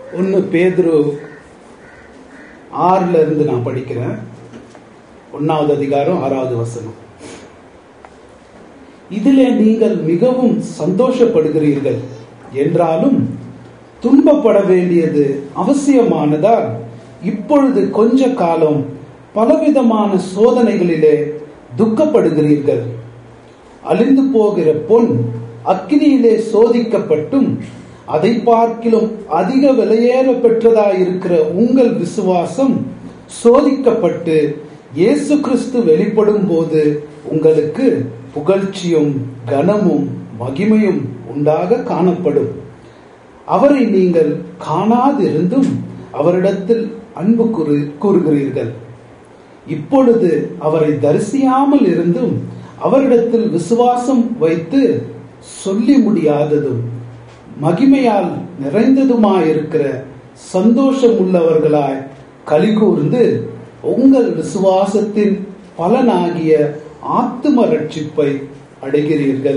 ஒன்று பேதுரு ஆறுல இருந்து நான் படிக்கிறேன் ஒன்னாவது அதிகாரம் ஆறாவது வசனம் இதிலே நீங்கள் மிகவும் சந்தோஷப்படுகிறீர்கள் என்றாலும் துன்பப்பட வேண்டியது அவசியமானதால் இப்பொழுது கொஞ்ச காலம் பலவிதமான சோதனைகளிலே துக்கப்படுகிறீர்கள் அழிந்து போகிற பொன் அக்கினியிலே சோதிக்கப்பட்டும் அதை பார்க்கிலும் அதிக விலையேற பெற்றதாயிருக்கிற உங்கள் விசுவாசம் சோதிக்கப்பட்டு இயேசு கிறிஸ்து வெளிப்படும் போது உங்களுக்கு புகழ்ச்சியும் கனமும் மகிமையும் உண்டாக காணப்படும் அவரை நீங்கள் காணாதிருந்தும் அவரிடத்தில் அன்பு கூறு கூறுகிறீர்கள் இப்பொழுது அவரை தரிசியாமல் இருந்தும் அவரிடத்தில் விசுவாசம் வைத்து சொல்லி முடியாததும் மகிமையால் நிறைந்ததுமாயிருக்கிற சந்தோஷம் உள்ளவர்களாய் கலிகூர்ந்து உங்கள் விசுவாசத்தின் பலனாகிய ஆத்தும ரட்சிப்பை அடைகிறீர்கள்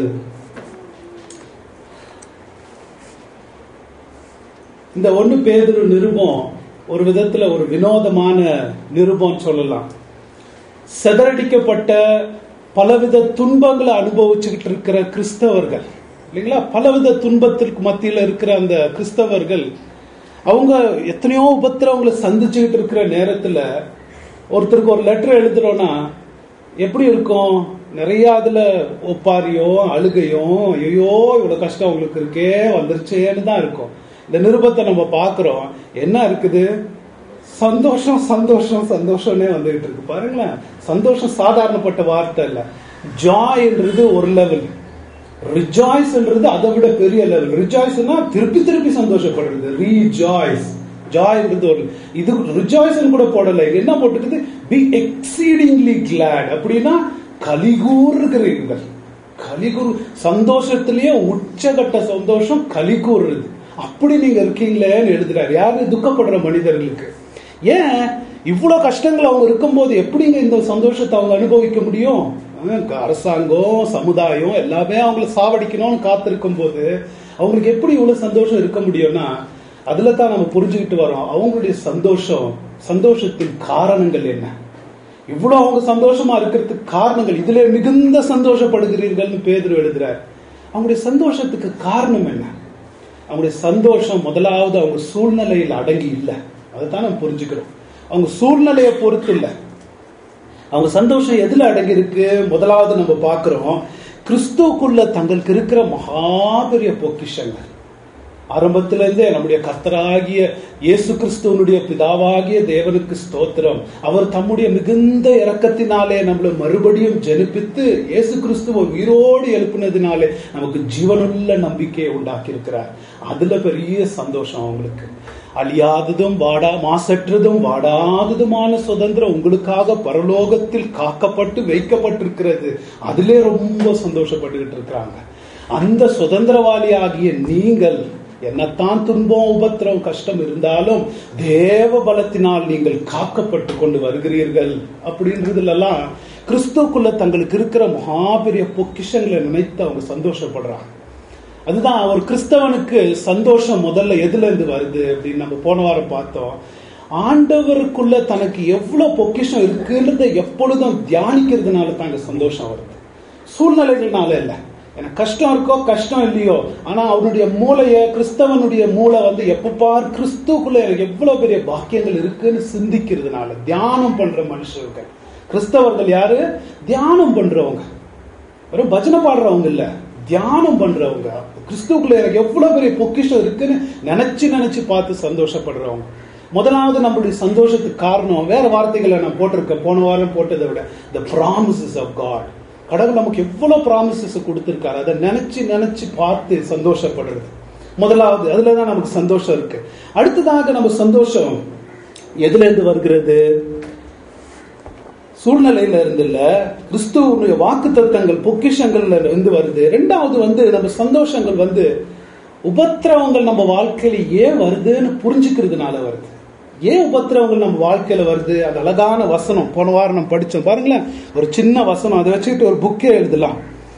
இந்த ஒன்று பேதுரு நிருபம் ஒரு விதத்துல ஒரு வினோதமான நிருபம் சொல்லலாம் செதறடிக்கப்பட்ட பலவித துன்பங்களை அனுபவிச்சுக்கிட்டு இருக்கிற கிறிஸ்தவர்கள் இல்லைங்களா பலவித துன்பத்திற்கு மத்தியில் இருக்கிற அந்த கிறிஸ்தவர்கள் அவங்க எத்தனையோ உபத்திரவங்களை சந்திச்சுக்கிட்டு இருக்கிற நேரத்துல ஒருத்தருக்கு ஒரு லெட்டர் எழுதுறோம்னா எப்படி இருக்கும் நிறைய அதுல ஒப்பாரியோ அழுகையோ ஐயோ இவ்வளவு கஷ்டம் உங்களுக்கு இருக்கே வந்துருச்சேன்னு தான் இருக்கும் இந்த நிருபத்தை நம்ம பார்க்கிறோம் என்ன இருக்குது சந்தோஷம் சந்தோஷம் சந்தோஷம்னே வந்துகிட்டு இருக்கு பாருங்களேன் சந்தோஷம் சாதாரணப்பட்ட வார்த்தை இல்ல ஜாய்ன்றது ஒரு லெவல் ரிஜாய்ஸ்ன்றது அதை விட பெரிய லெவல் ரிஜாய்ஸ்னா திருப்பி திருப்பி சந்தோஷப்படுறது ரீஜாய்ஸ் ஜாய்ன்றது ஒரு இது ரிஜாய்ஸ் கூட போடல என்ன போட்டுக்குது பி எக்ஸீடிங்லி கிளாட் அப்படின்னா கலிகூறுகிறீர்கள் கலிகூர் சந்தோஷத்திலேயே உச்சகட்ட சந்தோஷம் கலிகூறுறது அப்படி நீங்க இருக்கீங்களேன்னு எழுதுறாரு யாரு துக்கப்படுற மனிதர்களுக்கு ஏன் இவ்வளவு கஷ்டங்கள் அவங்க இருக்கும்போது எப்படிங்க இந்த சந்தோஷத்தை அவங்க அனுபவிக்க முடியும் அரசாங்கம் சமுதாயம் எல்லாமே அவங்கள சாவடிக்கணும்னு காத்திருக்கும் போது அவங்களுக்கு எப்படி இவ்வளவு சந்தோஷம் இருக்க முடியும்னா அதுல தான் நம்ம புரிஞ்சுக்கிட்டு வரோம் அவங்களுடைய சந்தோஷம் சந்தோஷத்தின் காரணங்கள் என்ன இவ்வளவு அவங்க சந்தோஷமா இருக்கிறதுக்கு காரணங்கள் இதுல மிகுந்த சந்தோஷப்படுகிறீர்கள்னு பேதர் எழுதுறாரு அவங்களுடைய சந்தோஷத்துக்கு காரணம் என்ன அவங்களுடைய சந்தோஷம் முதலாவது அவங்க சூழ்நிலையில் அடங்கி இல்லை அதைத்தான் நம்ம புரிஞ்சுக்கிறோம் அவங்க சூழ்நிலையை பொறுத்து இல்லை அவங்க சந்தோஷம் எதுல அடங்கி இருக்கு முதலாவது நம்ம பார்க்கிறோம் கிறிஸ்துக்குள்ள தங்களுக்கு இருக்கிற மகாபெரிய பொக்கிஷங்கள் ஆரம்பத்துல இருந்தே நம்முடைய கர்த்தராகிய இயேசு கிறிஸ்துவனுடைய பிதாவாகிய தேவனுக்கு ஸ்தோத்திரம் அவர் தம்முடைய மிகுந்த இரக்கத்தினாலே நம்மளை மறுபடியும் ஜெனிப்பித்து இயேசு கிறிஸ்துவ உயிரோடு எழுப்பினதினாலே நமக்கு ஜீவனுள்ள நம்பிக்கையை உண்டாக்கி இருக்கிறார் அதுல பெரிய சந்தோஷம் அவங்களுக்கு அழியாததும் வாடா மாசற்றதும் வாடாததுமான சுதந்திரம் உங்களுக்காக பரலோகத்தில் காக்கப்பட்டு வைக்கப்பட்டிருக்கிறது அதிலே ரொம்ப சந்தோஷப்பட்டுக்கிட்டு இருக்கிறாங்க அந்த சுதந்திரவாளி ஆகிய நீங்கள் என்னத்தான் துன்பம் உபத்திரம் கஷ்டம் இருந்தாலும் தேவ பலத்தினால் நீங்கள் காக்கப்பட்டு கொண்டு வருகிறீர்கள் அப்படின்றதுலாம் கிறிஸ்துக்குள்ள தங்களுக்கு இருக்கிற மகாபெரிய பொக்கிஷங்களை நினைத்து அவங்க சந்தோஷப்படுறாங்க அதுதான் ஒரு கிறிஸ்தவனுக்கு சந்தோஷம் முதல்ல எதுல இருந்து வருது அப்படின்னு நம்ம போன வாரம் பார்த்தோம் ஆண்டவருக்குள்ள தனக்கு எவ்வளவு பொக்கிஷம் இருக்குன்றத எப்பொழுதும் தியானிக்கிறதுனால தான் இந்த சந்தோஷம் வருது சூழ்நிலைகள்னால இல்லை எனக்கு கஷ்டம் இருக்கோ கஷ்டம் இல்லையோ ஆனா அவனுடைய மூளைய கிறிஸ்தவனுடைய மூளை வந்து எப்ப பார் கிறிஸ்துக்குள்ள எனக்கு எவ்வளவு பெரிய பாக்கியங்கள் இருக்குன்னு சிந்திக்கிறதுனால தியானம் பண்ற மனுஷர்கள் கிறிஸ்தவர்கள் யாரு தியானம் பண்றவங்க வெறும் பஜனை பாடுறவங்க இல்ல தியானம் பண்றவங்க கிறிஸ்துக்குள்ள எனக்கு எவ்வளவு பெரிய பொக்கிஷம் இருக்குன்னு நினைச்சு நினைச்சு பார்த்து சந்தோஷப்படுறவங்க முதலாவது நம்மளுடைய சந்தோஷத்துக்கு காரணம் வேற வார்த்தைகளை நான் போட்டிருக்கேன் போன வாரம் போட்டதை விட த ப்ராமிசஸ் ஆஃப் காட் கடவுள் நமக்கு எவ்வளவு ப்ராமிசஸ் கொடுத்திருக்காரு அதை நினைச்சு நினைச்சு பார்த்து சந்தோஷப்படுறது முதலாவது அதுலதான் நமக்கு சந்தோஷம் இருக்கு அடுத்ததாக நம்ம சந்தோஷம் எதுல இருந்து வருகிறது சூழ்நிலையில இருந்து இல்ல கிறிஸ்துவனுடைய வாக்கு தத்தங்கள் பொக்கிஷங்கள்ல இருந்து வருது ரெண்டாவது வந்து நம்ம சந்தோஷங்கள் வந்து உபத்திரவங்கள் நம்ம வாழ்க்கையில ஏன் வருதுன்னு புரிஞ்சுக்கிறதுனால வருது ஏன் உபத்திரவங்கள் நம்ம வாழ்க்கையில வருது அது அழகான வசனம் போன வாரம் நம்ம படிச்சோம் பாருங்களேன் ஒரு சின்ன வசனம் அதை வச்சுக்கிட்டு ஒரு புக்கே எழுதலாம்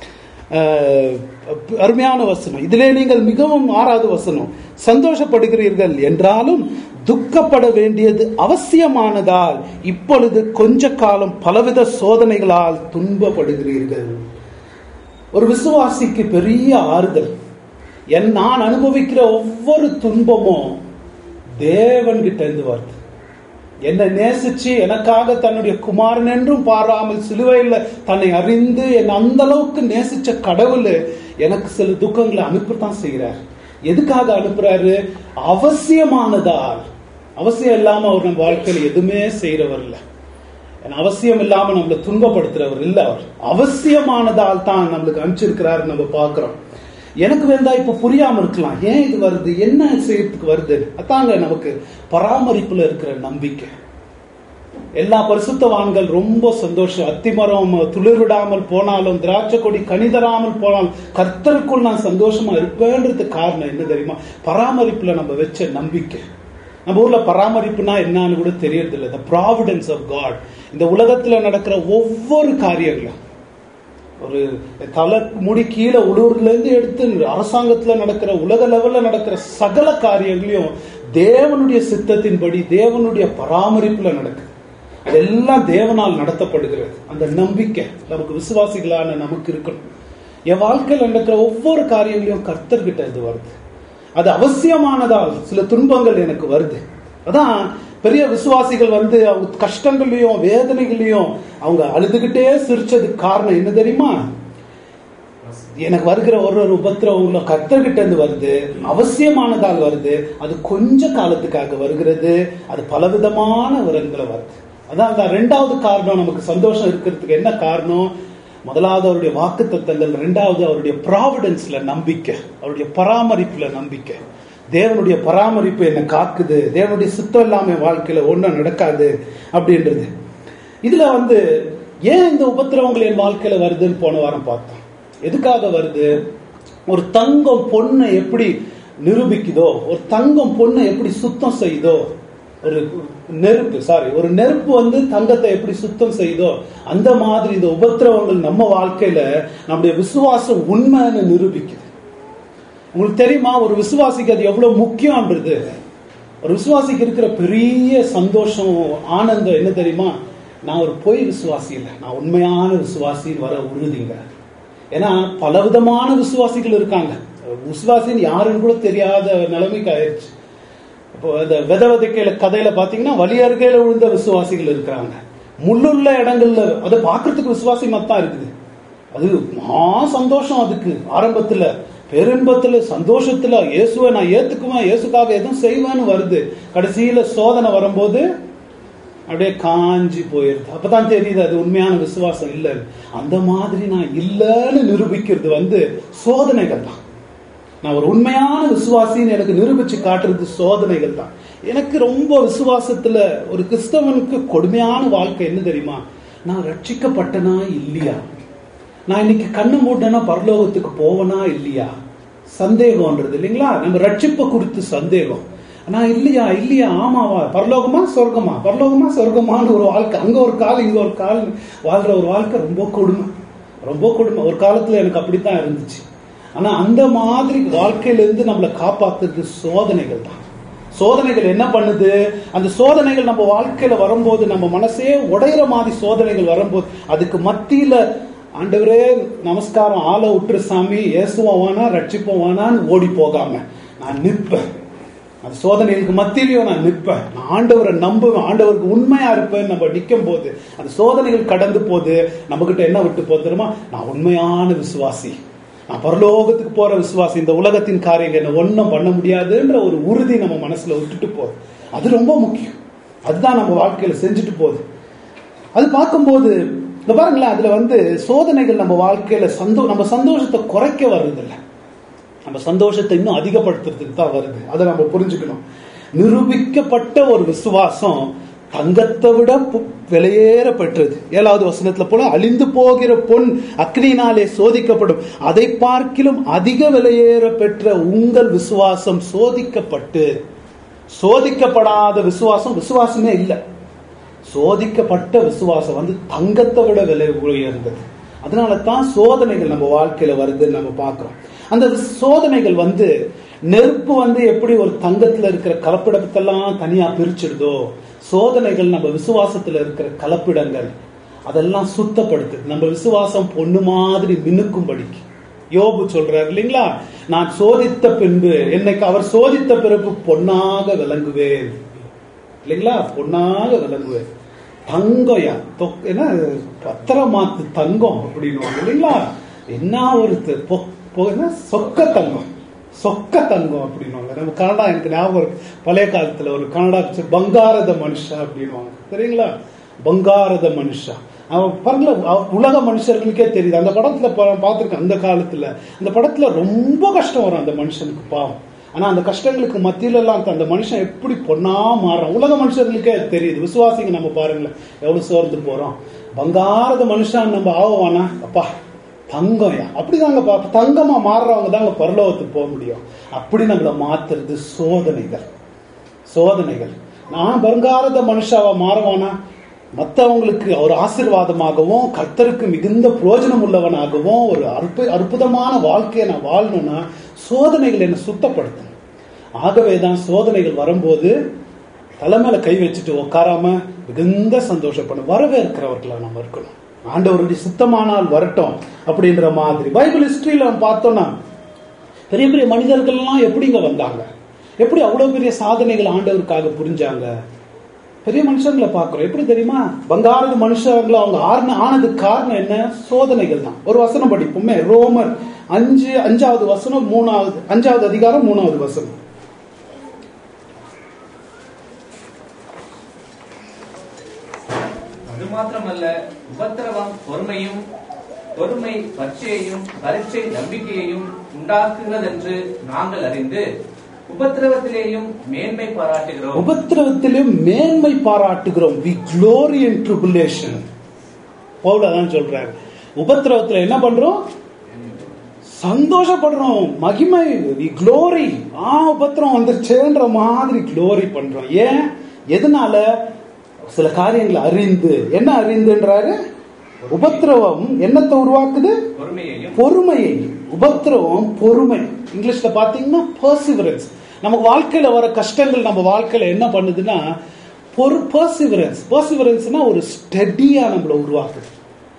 அஹ், அருமையான வசனம் இதிலே நீங்கள் மிகவும் ஆறாவது வசனம் சந்தோஷப்படுகிறீர்கள் என்றாலும் துக்கப்பட வேண்டியது அவசியமானதால் இப்பொழுது கொஞ்ச காலம் பலவித சோதனைகளால் துன்பப்படுகிறீர்கள் ஒரு விசுவாசிக்கு பெரிய ஆறுதல் என் நான் அனுபவிக்கிற ஒவ்வொரு துன்பமும் தேவன்கிட்ட இருந்து வருது என்னை நேசிச்சு எனக்காக தன்னுடைய குமாரன் என்றும் பாராமல் சிலுவையில் தன்னை அறிந்து என்னை அந்த அளவுக்கு நேசிச்ச கடவுள் எனக்கு சில துக்கங்களை அனுப்பத்தான் செய்கிறார் எதுக்காக அனுப்புறாரு அவசியமானதால் அவசியம் இல்லாம அவர் நம்ம வாழ்க்கையில எதுவுமே செய்யறவர் இல்லை ஏன்னா அவசியம் இல்லாம நம்மளை துன்பப்படுத்துறவர் இல்ல அவர் அவசியமானதால் தான் நம்மளுக்கு அனுப்பிச்சிருக்கிறாரு நம்ம பார்க்கிறோம் எனக்கு வேண்டா இப்ப புரியாம இருக்கலாம் ஏன் இது வருது என்ன செய்யறதுக்கு வருது அதாங்க நமக்கு பராமரிப்புல இருக்கிற நம்பிக்கை எல்லா பரிசுத்தவான்கள் ரொம்ப சந்தோஷம் அத்திமரம் துளிர் விடாமல் போனாலும் திராட்சை கொடி கனிதராமல் போனாலும் கர்த்தருக்குள் நான் சந்தோஷமா இருப்பேன்றதுக்கு காரணம் என்ன தெரியுமா பராமரிப்புல நம்ம வச்ச நம்பிக்கை நம்ம ஊர்ல பராமரிப்புனா என்னன்னு கூட தெரியறது இல்லை த ப்ராவிடன்ஸ் ஆஃப் காட் இந்த உலகத்துல நடக்கிற ஒவ்வொரு காரியங்களும் ஒரு தலை முடி கீழே உள்ளூர்ல இருந்து எடுத்து அரசாங்கத்துல நடக்கிற உலக லெவல்ல நடக்கிற சகல காரியங்களையும் தேவனுடைய சித்தத்தின்படி தேவனுடைய பராமரிப்புல நடக்குது அதெல்லாம் தேவனால் நடத்தப்படுகிறது அந்த நம்பிக்கை நமக்கு விசுவாசிகளான நமக்கு இருக்கணும் என் வாழ்க்கையில் நடக்கிற ஒவ்வொரு காரியங்களையும் கர்த்தர்கிட்ட இது வருது அது அவசியமானதால் சில துன்பங்கள் எனக்கு வருது அதான் பெரிய விசுவாசிகள் வந்து அவங்க கஷ்டங்களையும் வேதனைகளையும் அவங்க அழுதுகிட்டே சிரிச்சதுக்கு காரணம் என்ன தெரியுமா எனக்கு வருகிற ஒரு ஒரு உபத்திரவங்களும் கர்த்தர்கிட்ட இருந்து வருது அவசியமானதால் வருது அது கொஞ்ச காலத்துக்காக வருகிறது அது பலவிதமான வரங்களை வருது அதான் அந்த ரெண்டாவது காரணம் நமக்கு சந்தோஷம் இருக்கிறதுக்கு என்ன காரணம் முதலாவது அவருடைய வாக்கு தத்தங்கள் ரெண்டாவது அவருடைய ப்ராவிடன்ஸ்ல நம்பிக்கை அவருடைய பராமரிப்புல நம்பிக்கை தேவனுடைய பராமரிப்பு என்ன காக்குது தேவனுடைய சுத்தம் இல்லாம என் வாழ்க்கையில ஒன்றும் நடக்காது அப்படின்றது இதுல வந்து ஏன் இந்த உபத்திரவங்கள் என் வாழ்க்கையில வருதுன்னு போன வாரம் பார்த்தோம் எதுக்காக வருது ஒரு தங்கம் பொண்ணை எப்படி நிரூபிக்குதோ ஒரு தங்கம் பொண்ணை எப்படி சுத்தம் செய்யுதோ ஒரு நெருப்பு சாரி ஒரு நெருப்பு வந்து தங்கத்தை எப்படி சுத்தம் செய்யுதோ அந்த மாதிரி இந்த உபத்திரவங்கள் நம்ம வாழ்க்கையில நம்முடைய விசுவாசம் உண்மைன்னு நிரூபிக்குது உங்களுக்கு தெரியுமா ஒரு விசுவாசிக்கு அது எவ்வளவு முக்கியம்ன்றது ஒரு விசுவாசிக்கு இருக்கிற பெரிய சந்தோஷம் ஆனந்தம் என்ன தெரியுமா நான் ஒரு பொய் விசுவாசி இல்லை நான் உண்மையான விசுவாசின்னு வர உறுதிங்க ஏன்னா பலவிதமான விசுவாசிகள் இருக்காங்க விசுவாசின்னு யாருன்னு கூட தெரியாத நிலைமைக்கு ஆயிடுச்சு இப்போ இந்த வித விதைக்கையில கதையில பாத்தீங்கன்னா வழி அருகையில விழுந்த விசுவாசிகள் இருக்கிறாங்க முள்ளுள்ள இடங்கள்ல அதை பார்க்கறதுக்கு விசுவாசி தான் இருக்குது அது மா சந்தோஷம் அதுக்கு ஆரம்பத்துல பெருன்பத்துல சந்தோஷத்துல இயேசுவை நான் ஏத்துக்குவேன் இயேசுக்காக எதுவும் செய்வேன்னு வருது கடைசியில சோதனை வரும்போது அப்படியே காஞ்சி போயிருது அப்பதான் தெரியுது அது உண்மையான விசுவாசம் இல்லை அந்த மாதிரி நான் இல்லைன்னு நிரூபிக்கிறது வந்து சோதனைகள் தான் நான் ஒரு உண்மையான விசுவாசின்னு எனக்கு நிரூபிச்சு காட்டுறது சோதனைகள் தான் எனக்கு ரொம்ப விசுவாசத்துல ஒரு கிறிஸ்தவனுக்கு கொடுமையான வாழ்க்கை என்ன தெரியுமா நான் ரட்சிக்கப்பட்டனா இல்லையா நான் இன்னைக்கு கண்ணு மூட்டனா பரலோகத்துக்கு போவனா இல்லையா சந்தேகம்ன்றது இல்லைங்களா நம்ம ரட்சிப்பை குறித்து சந்தேகம் நான் இல்லையா இல்லையா ஆமாவா பரலோகமா சொர்க்கமா பரலோகமா சொர்க்கமான்னு ஒரு வாழ்க்கை அங்க ஒரு கால் இங்க ஒரு கால் வாழ்ற ஒரு வாழ்க்கை ரொம்ப கொடுமை ரொம்ப கொடுமை ஒரு காலத்துல எனக்கு அப்படித்தான் இருந்துச்சு ஆனா அந்த மாதிரி வாழ்க்கையில இருந்து நம்மளை காப்பாத்துறது சோதனைகள் தான் சோதனைகள் என்ன பண்ணுது அந்த சோதனைகள் நம்ம வாழ்க்கையில வரும்போது நம்ம மனசே உடையிற மாதிரி சோதனைகள் வரும்போது அதுக்கு மத்தியில ஆண்டவரே நமஸ்காரம் ஆளை விட்டுரு சாமி இயேசுவோம் வேணா ரட்சிப்போம் வேணான்னு ஓடி போகாம நான் நிற்பேன் அந்த சோதனைகளுக்கு மத்தியிலையும் நான் நிற்பேன் நான் ஆண்டவரை நம்புவேன் ஆண்டவருக்கு உண்மையா இருப்பேன் நம்ம நிற்கும் போது அந்த சோதனைகள் கடந்து போது நம்ம கிட்ட என்ன விட்டு போது தெரியுமா நான் உண்மையான விசுவாசி நான் பரலோகத்துக்கு போற விசுவாசி இந்த உலகத்தின் காரியங்கள் என்ன ஒன்றும் பண்ண முடியாதுன்ற ஒரு உறுதி நம்ம மனசுல விட்டுட்டு போகுது அது ரொம்ப முக்கியம் அதுதான் நம்ம வாழ்க்கையில செஞ்சுட்டு போகுது அது பார்க்கும்போது இந்த பாருங்களேன் அதுல வந்து சோதனைகள் நம்ம வாழ்க்கையில சந்தோ நம்ம சந்தோஷத்தை குறைக்க வர்றதில்லை நம்ம சந்தோஷத்தை இன்னும் அதிகப்படுத்துறதுக்கு தான் வருது அதை நம்ம புரிஞ்சுக்கணும் நிரூபிக்கப்பட்ட ஒரு விசுவாசம் தங்கத்தை விட விலையேற பெற்றது ஏழாவது வசனத்துல போல அழிந்து போகிற பொன் அக்னினாலே சோதிக்கப்படும் அதை பார்க்கிலும் அதிக விலையேற பெற்ற உங்கள் விசுவாசம் சோதிக்கப்பட்டு சோதிக்கப்படாத விசுவாசம் விசுவாசமே இல்லை சோதிக்கப்பட்ட விசுவாசம் வந்து தங்கத்தை விட விலை உயர்ந்தது அதனால தான் சோதனைகள் நம்ம வாழ்க்கையில வருதுன்னு நம்ம பார்க்கிறோம் அந்த சோதனைகள் வந்து நெருப்பு வந்து எப்படி ஒரு தங்கத்துல இருக்கிற கலப்பிடத்தெல்லாம் தனியா பிரிச்சிடுதோ சோதனைகள் நம்ம விசுவாசத்துல இருக்கிற கலப்பிடங்கள் அதெல்லாம் சுத்தப்படுத்து நம்ம விசுவாசம் பொண்ணு மாதிரி மினுக்கும்படிக்கு யோபு சொல்றாரு இல்லைங்களா நான் சோதித்த பின்பு என்னைக்கு அவர் சோதித்த பிறகு பொன்னாக விளங்குவேன் இல்லைங்களா பொன்னாக விளங்குவேன் தங்கம்யா தொக்- என்ன பத்திரமாத்து தங்கம் அப்படின்னு இல்லைங்களா என்ன ஒரு த- பொ- பொ- என்ன சொக்க தங்கம் சொக்க தங்கம் அப்படின்னுவாங்க நம்ம கனடா எனக்கு ஞாபகம் இருக்கு பழைய காலத்துல ஒரு கனடா picture, பங்காரத மனுஷா அப்படின்னுவாங்க சரிங்களா பங்காரத மனுஷா அவன் பாருங்கள அவ- உலக மனுஷர்களுக்கே தெரியுது அந்த படத்துல பா- பார்த்திருக்கேன் அந்த காலத்துல அந்த படத்துல ரொம்ப கஷ்டம் வரும் அந்த மனுஷனுக்கு பாவம் ஆனா அந்த கஷ்டங்களுக்கு மத்தியில எல்லாம் அந்த மனுஷன் எப்படி பொண்ணா மாறுறான் உலக மனுஷர்களுக்கே அது தெரியுது விசுவாசிங்க நம்ம பாருங்களேன் எவ்வளவு சோர்ந்து போறோம் பங்காரத மனுஷன் நம்ம ஆவானா அப்பா தங்கம்யா அப்படிதாங்க பா தங்கமா மாறுறவங்க தாங்க பரலோகத்துக்கு போக முடியும் அப்படி நம்மளை மாத்துறது சோதனைகள் சோதனைகள் நான் பங்காரத மனுஷாவா மாறுவானா மற்றவங்களுக்கு ஒரு ஆசீர்வாதமாகவும் கர்த்தருக்கு மிகுந்த பிரயோஜனம் உள்ளவனாகவும் ஒரு அற்பு அற்புதமான வாழ்க்கையை நான் வாழணும்னா சோதனைகள் என்னை சுத்தப்படுத்தணும் ஆகவே தான் சோதனைகள் வரும்போது தலைமையில கை வச்சுட்டு உட்காராம மிகுந்த சந்தோஷப்படும் வரவேற்கிறவர்களா நம்ம இருக்கணும் ஆண்டவருடைய சுத்தமானால் வரட்டும் அப்படின்ற மாதிரி பைபிள் ஹிஸ்டரியில நம்ம பார்த்தோம்னா பெரிய பெரிய மனிதர்கள்லாம் எப்படிங்க வந்தாங்க எப்படி அவ்வளவு பெரிய சாதனைகள் ஆண்டவருக்காக புரிஞ்சாங்க பெரிய மனுஷங்களை பார்க்கிறோம் எப்படி தெரியுமா பங்காரது மனுஷங்களை அவங்க ஆறுன ஆனதுக்கு காரணம் என்ன சோதனைகள் தான் ஒரு வசனம் படிப்போமே ரோமர் அஞ்சு அஞ்சாவது வசனம் மூணாவது அஞ்சாவது அதிகாரம் மூணாவது வசனம் அது மாத்திரமல்ல உபத்திரவம் பொறுமையும் பொறுமை பச்சையையும் பரீட்சை நம்பிக்கையையும் உண்டாக்குகிறதென்று நாங்கள் அறிந்து உபத்திரவத்திலேயும் மேன்மை பாராட்டுகிறோம் உபத்திரவத்திலும் மேன்மை பாராட்டுகிறோம் we glory in tribulation Paul அதான் சொல்றாரு உபத்திரவத்துல என்ன பண்றோம் சந்தோஷப்படுறோம் மகிமை வி glory ஆ உபத்திரம் வந்துருச்சேன்ற மாதிரி glory பண்றோம் ஏன் எதனால சில காரியங்களை அறிந்து என்ன அறிந்துன்றாரு உபத்திரவம் என்னத்தை உருவாக்குது பொறுமையையும் பொறுமையை உபத்திரவம் பொறுமை இங்கிலீஷ்ல பாத்தீங்கன்னா பர்சிவரன்ஸ் நம்ம வாழ்க்கையில வர கஷ்டங்கள் நம்ம வாழ்க்கையில என்ன பண்ணுதுன்னா பொறு பர்சிவரன்ஸ் பர்சிவரன்ஸ்னா ஒரு ஸ்டெடியா நம்மள உருவாக்குது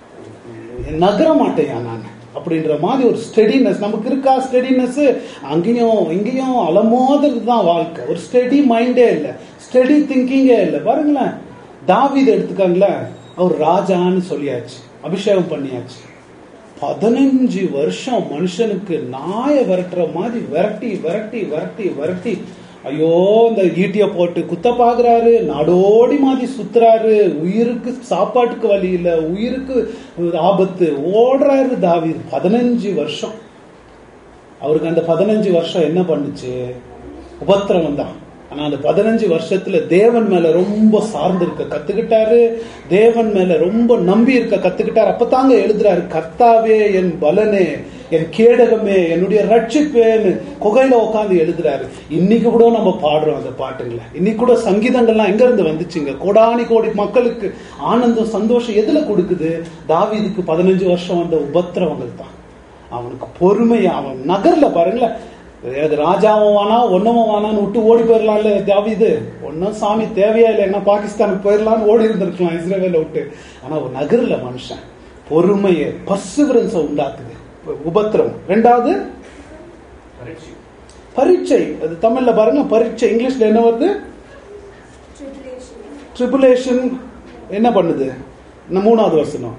நகர மாட்டேயா நான் அப்படின்ற மாதிரி ஒரு ஸ்டெடினஸ் நமக்கு இருக்கா ஸ்டெடினஸ் அங்கேயும் இங்கேயும் அலமோதுறது தான் வாழ்க்கை ஒரு ஸ்டெடி மைண்டே இல்லை ஸ்டெடி திங்கிங்கே இல்லை பாருங்களேன் தாவீது எடுத்துக்காங்களேன் அவர் ராஜான்னு சொல்லியாச்சு அபிஷேகம் பண்ணியாச்சு பதினஞ்சு வருஷம் மனுஷனுக்கு நாய விரட்டுற மாதிரி விரட்டி விரட்டி விரட்டி விரட்டி ஐயோ இந்த ஈட்டிய போட்டு குத்த பாக்குறாரு நாடோடி மாதிரி சுத்துறாரு உயிருக்கு சாப்பாட்டுக்கு வழி இல்ல உயிருக்கு ஆபத்து ஓடுறாரு தாவீது பதினஞ்சு வருஷம் அவருக்கு அந்த பதினஞ்சு வருஷம் என்ன பண்ணுச்சு உபத்திரவம் தான் ஆனா அந்த பதினஞ்சு வருஷத்துல தேவன் மேல ரொம்ப சார்ந்து இருக்க கத்துக்கிட்டாரு தேவன் மேல ரொம்ப நம்பி இருக்க கத்துக்கிட்டாரு அப்பதாங்க எழுதுறாரு கர்த்தாவே என் பலனே என் கேடகமே என்னுடைய ரட்சிப்பேன்னு குகையில உட்காந்து எழுதுறாரு இன்னைக்கு கூட நம்ம பாடுறோம் அந்த பாட்டுங்களை இன்னைக்கு கூட சங்கீதங்கள்லாம் எங்க இருந்து வந்துச்சுங்க கோடானி கோடி மக்களுக்கு ஆனந்தம் சந்தோஷம் எதுல கொடுக்குது தாவீதுக்கு பதினஞ்சு வருஷம் வந்த உபத்திரவங்கள் தான் அவனுக்கு பொறுமை அவன் நகர்ல பாருங்களேன் அது ராஜாவும் வானா ஒன்னமும் வானான்னு விட்டு ஓடி போயிடலாம்ல தாவீது ஒன்னும் சாமி தேவையா இல்லை என்ன பாகிஸ்தானுக்கு போயிடலாம்னு ஓடி இருந்திருக்கலாம் இஸ்ரேவேல விட்டு ஆனா ஒரு நகர்ல மனுஷன் பொறுமையை பர்சுவரன்ஸை உண்டாக்குது உபத்திரம் ரெண்டாவது பரீட்சை பரீட்சை அது தமிழ்ல பாருங்க பரீட்சை இங்கிலீஷ்ல என்ன வருது tribulation. ட்ரிபுலேஷன் என்ன பண்ணுது இந்த மூணாவது வசனம்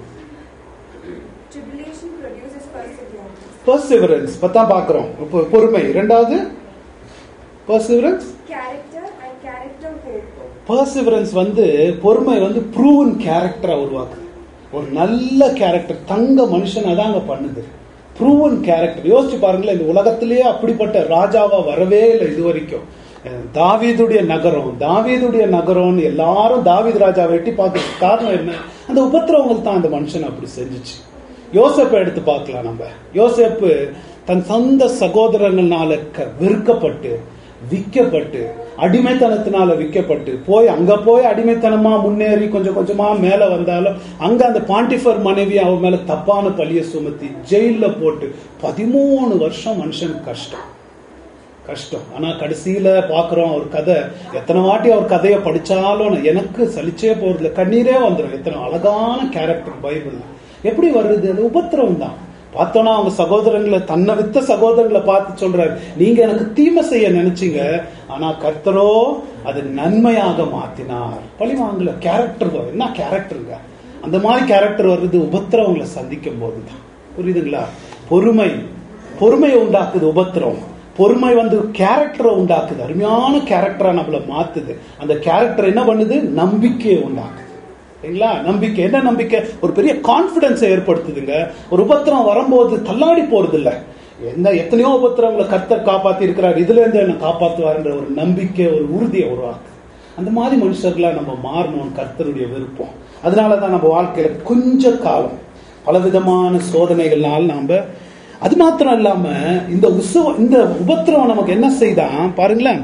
Tribulation produces perseverance. பர்சிவரன்ஸ் பத்தான் பாக்குறோம் பொ- பொறுமை ரெண்டாவது perseverance Character and character hope. Perseverance வந்து பொறுமை வந்து ப்ரூவன் கேரக்டரா உருவாக்குது ஒரு நல்ல கேரக்டர் தங்க மனுஷன் அதாங்க பண்ணுது ப்ரூவன் கேரக்டர் யோசிச்சு பாருங்களேன் இந்த உலகத்திலேயே அப்படிப்பட்ட ராஜாவா வரவே இல்லை இது வரைக்கும் அஹ் தாவீதுடைய நகரம் தாவீதுடைய நகரம்னு எல்லாரும் தாவீது ராஜா வெட்டி பார்க்கறதுக்கு காரணம் என்ன அந்த உபத்திரவங்கள் தான் அந்த மனுஷன் அப்படி செஞ்சுச்சு யோசேப்பை எடுத்து பார்க்கலாம் நம்ம யோசேப்பு தன் சொந்த சகோதரங்களால க- வெறுக்கப்பட்டு விற்கப்பட்டு அடிமைத்தனத்தினால விற்கப்பட்டு போய் அங்க போய் அடிமைத்தனமா முன்னேறி கொஞ்சம் கொஞ்சமா மேல வந்தாலும் அங்க அந்த பாண்டிஃபர் மனைவி அவ மேல தப்பான பழிய சுமத்தி ஜெயில போட்டு பதிமூணு வருஷம் மனுஷனுக்கு கஷ்டம் கஷ்டம் ஆனா கடைசியில பாக்குறோம் அவர் கதை எத்தனை வாட்டி அவர் கதையை படிச்சாலும் எனக்கு சலிச்சே போறதுல கண்ணீரே வந்துடும் எத்தனை அழகான கேரக்டர் பைபிள் எப்படி வருது அது உபத்திரவம் தான் பார்த்தோன்னா அவங்க சகோதரங்களை தன்னை வித்த சகோதரங்களை பார்த்து சொல்றாரு நீங்க எனக்கு தீமை செய்ய நினைச்சீங்க ஆனா கர்த்தரோ அது நன்மையாக மாத்தினார் பழி வாங்கல கேரக்டர் என்ன கேரக்டருங்க அந்த மாதிரி கேரக்டர் வர்றது உபத்திரவங்களை சந்திக்கும் போதுதான் புரியுதுங்களா பொறுமை பொறுமையை உண்டாக்குது உபத்திரம் பொறுமை வந்து கேரக்டரை உண்டாக்குது அருமையான கேரக்டரா நம்மள மாத்துது அந்த கேரக்டர் என்ன பண்ணுது நம்பிக்கையை உண்டாக்குது சரிங்களா நம்பிக்கை என்ன நம்பிக்கை ஒரு பெரிய கான்பிடன்ஸை ஏற்படுத்துதுங்க ஒரு உபத்திரம் வரும்போது தள்ளாடி போறது இல்ல எந்த எத்தனையோ உபத்திரங்களை கர்த்தர் காப்பாத்தி இருக்கிறார் இதுல இருந்து என்ன காப்பாத்துவார்ன்ற ஒரு நம்பிக்கை ஒரு உறுதியை உருவாக்கு அந்த மாதிரி மனுஷர்களா நம்ம மாறணும் கர்த்தருடைய விருப்பம் அதனாலதான் நம்ம வாழ்க்கையில கொஞ்ச காலம் பலவிதமான சோதனைகள்னால நாம அது மாத்திரம் இல்லாம இந்த உசவ இந்த உபத்திரவம் நமக்கு என்ன செய்தான் பாருங்களேன்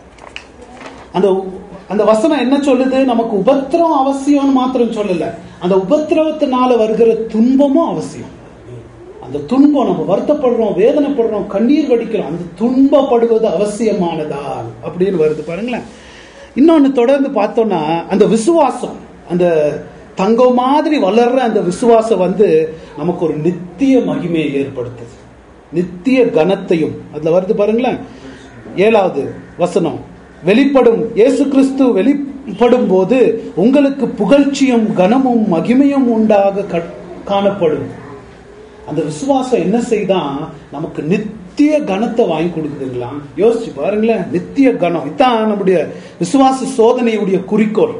அந்த அந்த வசனம் என்ன சொல்லுது நமக்கு உபத்திரம் அவசியம்னு மாத்திரம் சொல்லல அந்த உபத்திரவத்தினால வருகிற துன்பமும் அவசியம் அந்த துன்பம் நம்ம வருத்தப்படுறோம் வேதனைப்படுறோம் கண்ணீர் வடிக்கிறோம் அந்த துன்பப்படுவது அவசியமானதால் அப்படின்னு வருது பாருங்களேன் இன்னொன்னு தொடர்ந்து பார்த்தோம்னா அந்த விசுவாசம் அந்த தங்கம் மாதிரி வளர்ற அந்த விசுவாசம் வந்து நமக்கு ஒரு நித்திய மகிமையை ஏற்படுத்துது நித்திய கனத்தையும் அதுல வருது பாருங்களேன் ஏழாவது வசனம் வெளிப்படும் இயேசு கிறிஸ்து வெளிப்படும் போது உங்களுக்கு புகழ்ச்சியும் கனமும் மகிமையும் உண்டாக க- காணப்படும் அந்த விசுவாசம் என்ன செய்தான் நமக்கு நித்திய கனத்தை வாங்கி கொடுக்குதுங்களா யோசிச்சு பாருங்களேன் நித்திய கனம் இதான் நம்முடைய விசுவாச சோதனையுடைய குறிக்கோள்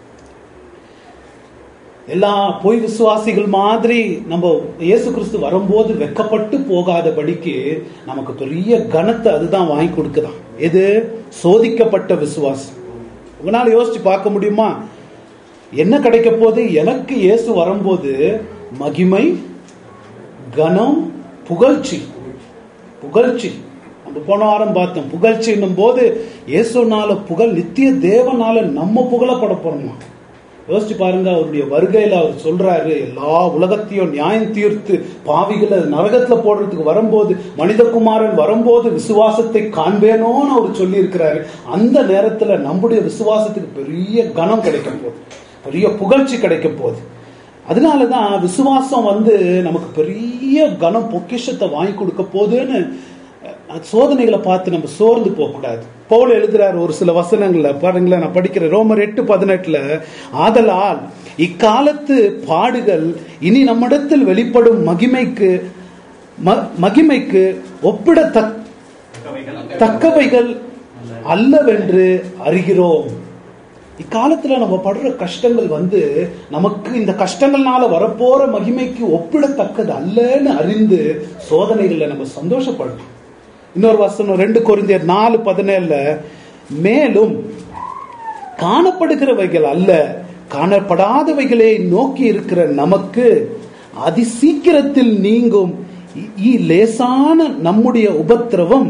எல்லா பொய் விசுவாசிகள் மாதிரி நம்ம இயேசு கிறிஸ்து வரும்போது வெக்கப்பட்டு போகாதபடிக்கு நமக்கு பெரிய கனத்தை அதுதான் வாங்கி கொடுக்குதாம் எது சோதிக்கப்பட்ட விசுவாசம் உங்களால யோசிச்சு பார்க்க முடியுமா என்ன கிடைக்க போது எனக்கு இயேசு வரும்போது மகிமை கனம் புகழ்ச்சி புகழ்ச்சி நம்ம போன வாரம் பார்த்தோம் புகழ்ச்சின்னும் போது இயேசுனால புகழ் நித்திய தேவனால நம்ம புகழப்பட போறோமா யோசிச்சு பாருங்க அவருடைய வருகையில அவர் சொல்றாரு எல்லா உலகத்தையும் நியாயம் தீர்த்து பாவிகளை நரகத்துல போடுறதுக்கு வரும்போது மனிதகுமாரன் வரும்போது விசுவாசத்தை காண்பேனோன்னு அவர் சொல்லி இருக்கிறாரு அந்த நேரத்துல நம்முடைய விசுவாசத்துக்கு பெரிய கனம் கிடைக்க போகுது பெரிய புகழ்ச்சி கிடைக்க போகுது அதனாலதான் விசுவாசம் வந்து நமக்கு பெரிய கனம் பொக்கிஷத்தை வாங்கி கொடுக்க போகுதுன்னு அஹ், சோதனைகளை பார்த்து நம்ம சோர்ந்து போக கூடாது பவுல் எழுதுறாரு ஒரு சில வசனங்கள்ல பாருங்களேன் நான் படிக்கிறேன் ரோமர் எட்டு பதினெட்டுல ஆதலால் இக்காலத்து பாடுகள் இனி நம்மிடத்தில் வெளிப்படும் மகிமைக்கு ம- மகிமைக்கு ஒப்பிடத்தக்க தக்கவைகள் அல்லவென்று அறிகிறோம் இக்காலத்துல நம்ம படுற கஷ்டங்கள் வந்து நமக்கு இந்த கஷ்டங்கள்னால வரப்போற மகிமைக்கு ஒப்பிடத்தக்கது அல்லன்னு அறிந்து சோதனைகள்ல நம்ம சந்தோஷப்படணும் இன்னொரு வசனம் ரெண்டு கொரிந்தியர் நாலு பதினேழுல மேலும் காணப்படுகிறவைகள் அல்ல காணப்படாதவைகளை நோக்கி இருக்கிற நமக்கு அதி சீக்கிரத்தில் நீங்கும் இ- இ- லேசான நம்முடைய உபத்திரவம்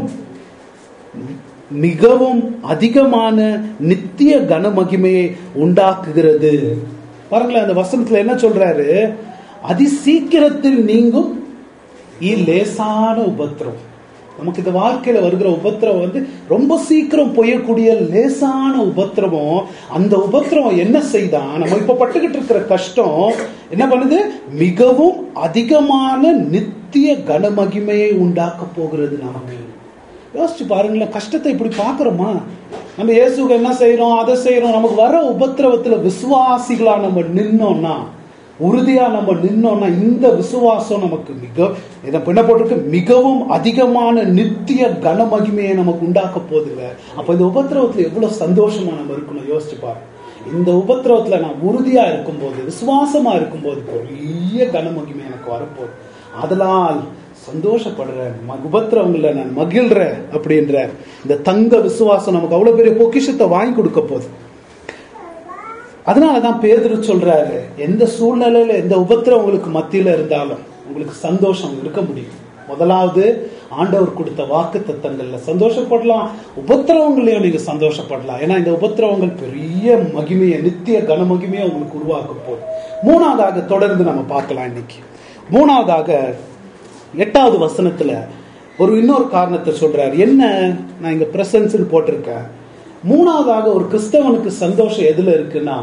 மிகவும் அதிகமான நித்திய கனமகிமையை உண்டாக்குகிறது பாருங்களேன் அந்த வசனத்துல என்ன சொல்றாரு அதி சீக்கிரத்தில் நீங்கும் இ- லேசான உபத்திரம் நமக்கு இந்த வாழ்க்கையில வருகிற உபத்திரம் வந்து ரொம்ப சீக்கிரம் பொய்யக்கூடிய லேசான உபத்திரமும் அந்த உபத்திரம் என்ன செய்தான் நம்ம இப்ப பட்டுக்கிட்டு இருக்கிற கஷ்டம் என்ன பண்ணுது மிகவும் அதிகமான நித்திய கனமகிமையை உண்டாக்க போகிறது நமக்கு யோசிச்சு பாருங்களேன் கஷ்டத்தை இப்படி பாக்குறோமா நம்ம இயேசுக்கு என்ன செய்யறோம் அதை செய்யறோம் நமக்கு வர உபத்திரவத்துல விசுவாசிகளா நம்ம நின்னோம்னா உறுதியா நம்ம நின்னோம்னா இந்த விசுவாசம் நமக்கு மிக இதை பின்ன போட்டிருக்கு மிகவும் அதிகமான நித்திய கனமகிமையை நமக்கு உண்டாக்க போதில்ல அப்ப இந்த உபத்திரவத்துல எவ்வளவு சந்தோஷமா நம்ம இருக்கணும் யோசிச்சு பாரு இந்த உபத்திரவத்துல நான் உறுதியா இருக்கும்போது விசுவாசமா இருக்கும்போது பெரிய கனமகிமை எனக்கு வரப்போகுது அதனால் சந்தோஷப்படுறேன் ம- உபத்திரவங்கள்ல நான் மகிழ்றேன் அப்படின்ற இந்த தங்க விசுவாசம் நமக்கு அவ்வளவு பெரிய பொக்கிஷத்தை வாங்கி கொடுக்க போகுது அதனாலதான் பேதுரு சொல்றாரு எந்த சூழ்நிலையில எந்த உபத்திரம் உங்களுக்கு மத்தியில இருந்தாலும் உங்களுக்கு சந்தோஷம் இருக்க முடியும் முதலாவது ஆண்டவர் கொடுத்த வாக்கு தத்தங்கள்ல சந்தோஷப்படலாம் உபத்திரவங்களையும் நீங்க சந்தோஷப்படலாம் ஏன்னா இந்த உபத்திரவங்கள் பெரிய மகிமையை நித்திய கன மகிமையை உங்களுக்கு உருவாக்க போகுது மூணாவதாக தொடர்ந்து நம்ம பார்க்கலாம் இன்னைக்கு மூணாவதாக எட்டாவது வசனத்துல ஒரு இன்னொரு காரணத்தை சொல்றார் என்ன நான் இங்க பிரசன்ஸ் போட்டிருக்கேன் மூணாவதாக ஒரு கிறிஸ்தவனுக்கு சந்தோஷம் எதுல இருக்குன்னா